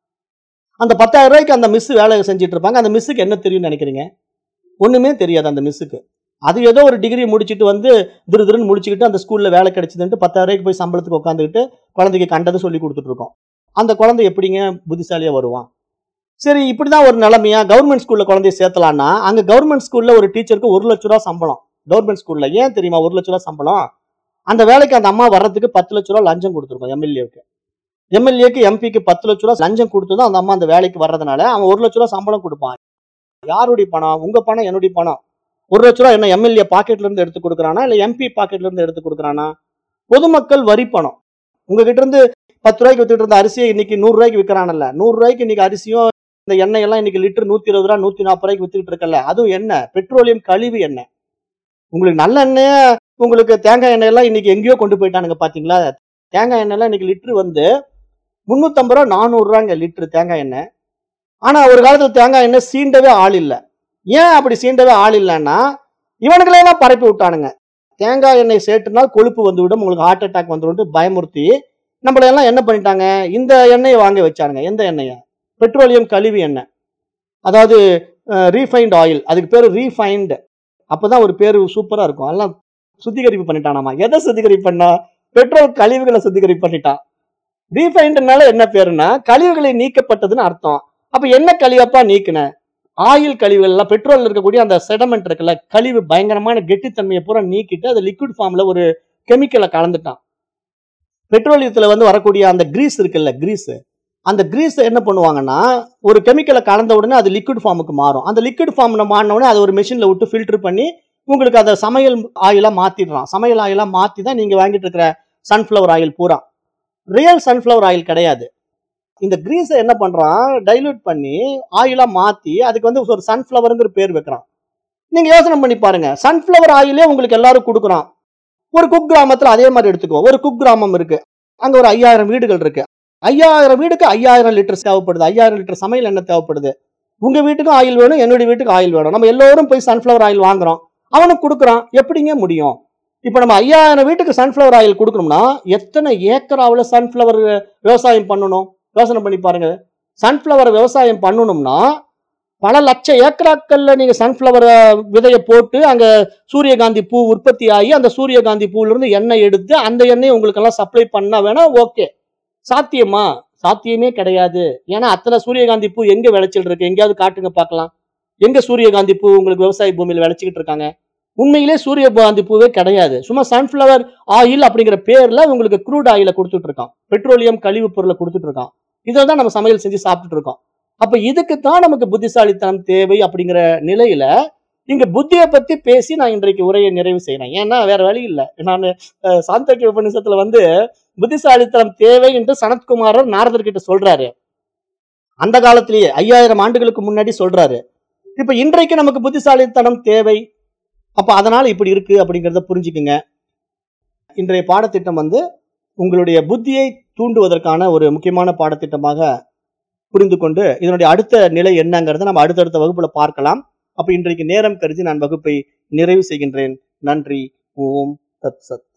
அந்த பத்தாயிரம் ரூபாய்க்கு அந்த மிஸ் வேலை செஞ்சுட்டு இருப்பாங்க அந்த மிஸ்ஸுக்கு என்ன தெரியும்னு நினைக்கிறீங்க ஒண்ணுமே தெரியாது அந்த மிஸ்ஸுக்கு அது ஏதோ ஒரு டிகிரி முடிச்சிட்டு வந்து திரு திருன்னு முடிச்சுக்கிட்டு அந்த ஸ்கூல்ல வேலை கிடைச்சதுன்ட்டு பத்தாயிரம் ரூபாய்க்கு போய் சம்பளத்துக்கு உட்காந்துக்கிட்டு குழந்தைக்கு கண்டதை சொல்லி கொடுத்துட்டு இருக்கோம் அந்த குழந்தை எப்படிங்க புத்திசாலியா வருவான் சரி இப்படிதான் ஒரு நிலைமையா கவர்மெண்ட் ஸ்கூல்ல குழந்தைய சேர்த்தலாம்னா அங்க கவர்மெண்ட் ஸ்கூல்ல ஒரு டீச்சருக்கு ஒரு லட்ச ரூபா சம்பளம் கவர்மெண்ட் ஸ்கூல்ல ஏன் தெரியுமா ஒரு லட்ச ரூபா சம்பளம் அந்த வேலைக்கு அந்த அம்மா வர்றதுக்கு பத்து லட்ச ரூபா லஞ்சம் கொடுத்துருக்கோம் எம்எல்ஏக்கு எம்எல்ஏக்கு எம்பிக்கு பத்து லட்ச ரூபா லஞ்சம் கொடுத்துதான் அந்த அம்மா அந்த வேலைக்கு வர்றதுனால அவன் ஒரு லட்ச ரூபா சம்பளம் கொடுப்பான் யாருடைய பணம் உங்க பணம் என்னுடைய பணம் ஒரு லட்ச ரூபா என்ன எம்எல்ஏ பாக்கெட்ல இருந்து எடுத்து கொடுக்குறானா இல்ல எம்பி பாக்கெட்ல இருந்து எடுத்து கொடுக்குறானா பொதுமக்கள் வரி பணம் உங்ககிட்ட இருந்து பத்து ரூபாய்க்கு வித்துட்டு இருந்த அரிசியை இன்னைக்கு நூறு ரூபாய்க்கு விற்கிறானல்ல நூறு ரூபாய்க்கு இன்னைக்கு அரிசியும் இந்த எண்ணெய் எல்லாம் இன்னைக்கு லிட்டர் நூத்தி இருபது ரூபா நூத்தி நாற்பது ரூபாய்க்கு வித்துக்கிட்டு இருக்கல அதுவும் எண்ணெய் பெட்ரோலியம் கழிவு எண்ணெய் உங்களுக்கு நல்ல எண்ணெய உங்களுக்கு தேங்காய் எண்ணெய் எல்லாம் இன்னைக்கு எங்கேயோ கொண்டு போயிட்டானுங்க பாத்தீங்களா தேங்காய் எண்ணெய்லாம் இன்னைக்கு லிட்டரு வந்து முந்நூற்றம்பது ரூபா நானூறுரூவாங்க லிட்டரு தேங்காய் எண்ணெய் ஆனால் ஒரு காலத்தில் தேங்காய் எண்ணெய் சீண்டவே ஆள் இல்லை ஏன் அப்படி சீண்டவே ஆள் இல்லைன்னா இவனுங்களெல்லாம் பரப்பி விட்டானுங்க தேங்காய் எண்ணெய் சேர்த்துனால் கொழுப்பு வந்து விடும் உங்களுக்கு ஹார்ட் அட்டாக் வந்துடும் பயமுறுத்தி நம்மள எல்லாம் என்ன பண்ணிட்டாங்க இந்த எண்ணெயை வாங்க வச்சானுங்க எந்த எண்ணெயை பெட்ரோலியம் கழிவு எண்ணெய் அதாவது ரீஃபைண்ட் ஆயில் அதுக்கு பேர் ரீஃபைண்ட் அப்பதான் ஒரு பேர் சூப்பரா இருக்கும் எல்லாம் சுத்திகரிப்பு பண்ணிட்டானாமா எதை சுத்திகரிப்பு பண்ணா பெட்ரோல் கழிவுகளை சுத்திகரிப்பு பண்ணிட்டான் ரீஃபைண்ட்னால என்ன பேருன்னா கழிவுகளை நீக்கப்பட்டதுன்னு அர்த்தம் அப்ப என்ன கழிவப்பா நீக்கின ஆயில் கழிவுகள் எல்லாம் பெட்ரோல்ல இருக்கக்கூடிய அந்த செடமெண்ட் இருக்குல்ல கழிவு பயங்கரமான கெட்டித்தன்மையை பூரா நீக்கிட்டு அது லிக்விட் ஃபார்ம்ல ஒரு கெமிக்கலை கலந்துட்டான் பெட்ரோலியத்துல வந்து வரக்கூடிய அந்த கிரீஸ் இருக்குல்ல கிரீஸ் அந்த கிரீஸ் என்ன பண்ணுவாங்கன்னா ஒரு கெமிக்கலை கலந்த உடனே அது லிக்விட் ஃபார்முக்கு மாறும் அந்த லிக்விட் ஃபார்ம்ல மாறின உடனே அதை ஒரு மிஷின்ல விட்டு ஃபில்டர் பண்ணி உங்களுக்கு அதை சமையல் ஆயிலா மாத்திடுறான் சமையல் ஆயிலா மாத்தி தான் நீங்க வாங்கிட்டு இருக்கிற சன்ஃப்ளவர் ஆயில் பூரா ரியல் சன்ஃப்ளவர் ஆயில் கிடையாது இந்த கிரீஸை என்ன பண்றான் டைல்யூட் பண்ணி ஆயிலா மாத்தி அதுக்கு வந்து ஒரு சன்ஃப்ளவருங்கிற பேர் வைக்கிறான் நீங்க யோசனை பண்ணி பாருங்க சன்ஃப்ளவர் ஆயிலே உங்களுக்கு எல்லாரும் கொடுக்குறான் ஒரு குக் கிராமத்துல அதே மாதிரி எடுத்துக்கோ ஒரு குக் கிராமம் இருக்கு அங்க ஒரு ஐயாயிரம் வீடுகள் இருக்கு ஐயாயிரம் வீடுக்கு ஐயாயிரம் லிட்டர் தேவைப்படுது ஐயாயிரம் லிட்டர் சமையல் எண்ணெய் தேவைப்படுது உங்க வீட்டுக்கும் ஆயில் வேணும் என்னுடைய வீட்டுக்கு ஆயில் வேணும் நம்ம எல்லோரும் போய் சன்ஃப்ளவர் ஆயில் வாங்குறோம் அவனுக்கு கொடுக்குறான் எப்படிங்க முடியும் இப்போ நம்ம ஐயாயிரம் வீட்டுக்கு சன்ஃப்ளவர் ஆயில் கொடுக்கணும்னா எத்தனை ஏக்கராவில் சன்ஃப்ளவர் விவசாயம் பண்ணணும் யோசனை பண்ணி பாருங்க சன்ஃப்ளவர் விவசாயம் பண்ணணும்னா பல லட்ச ஏக்கராக்கள்ல நீங்க சன்ஃப்ளவர் விதையை போட்டு அங்க சூரியகாந்தி பூ உற்பத்தி ஆகி அந்த சூரியகாந்தி பூல இருந்து எண்ணெய் எடுத்து அந்த எண்ணெய் உங்களுக்கு எல்லாம் சப்ளை பண்ணா வேணா ஓகே சாத்தியமா சாத்தியமே கிடையாது ஏன்னா அத்தனை சூரியகாந்தி பூ எங்க விளைச்சல் இருக்கு எங்கேயாவது காட்டுங்க பார்க்கலாம் எங்க சூரியகாந்தி பூ உங்களுக்கு விவசாய பூமியில விளைச்சிக்கிட்டு இருக்காங்க உண்மையிலே சூரியகாந்தி பூவே கிடையாது சும்மா சன்ஃப்ளவர் ஆயில் அப்படிங்கிற பேர்ல உங்களுக்கு க்ரூட் ஆயில கொடுத்துட்டு இருக்கான் பெட்ரோலியம் கழிவு பொருளை கொடுத்துட்டு இருக்கான் இதை தான் நம்ம சமையல் செஞ்சு சாப்பிட்டுட்டு இருக்கோம் அப்ப இதுக்கு தான் நமக்கு புத்திசாலித்தனம் தேவை அப்படிங்கிற நிலையில இங்க புத்தியை பத்தி பேசி நான் இன்றைக்கு உரையை நிறைவு செய்யறேன் ஏன்னா வேற வழி இல்லை நான் அஹ், சாந்தோக்கிய உபநிஷத்துல வந்து புத்திசாலித்தனம் தேவை என்று சனத்குமாரர் நாரதர் கிட்ட சொல்றாரு அந்த காலத்திலேயே ஐயாயிரம் ஆண்டுகளுக்கு முன்னாடி சொல்றாரு இப்ப இன்றைக்கு நமக்கு புத்திசாலித்தனம் தேவை அப்ப அதனால இப்படி இருக்கு அப்படிங்கறத புரிஞ்சுக்குங்க இன்றைய பாடத்திட்டம் வந்து உங்களுடைய புத்தியை தூண்டுவதற்கான ஒரு முக்கியமான பாடத்திட்டமாக புரிந்து கொண்டு இதனுடைய அடுத்த நிலை என்னங்கிறத நம்ம அடுத்தடுத்த வகுப்புல பார்க்கலாம் அப்ப இன்றைக்கு நேரம் கருதி நான் வகுப்பை நிறைவு செய்கின்றேன் நன்றி ஓம் தத் சத்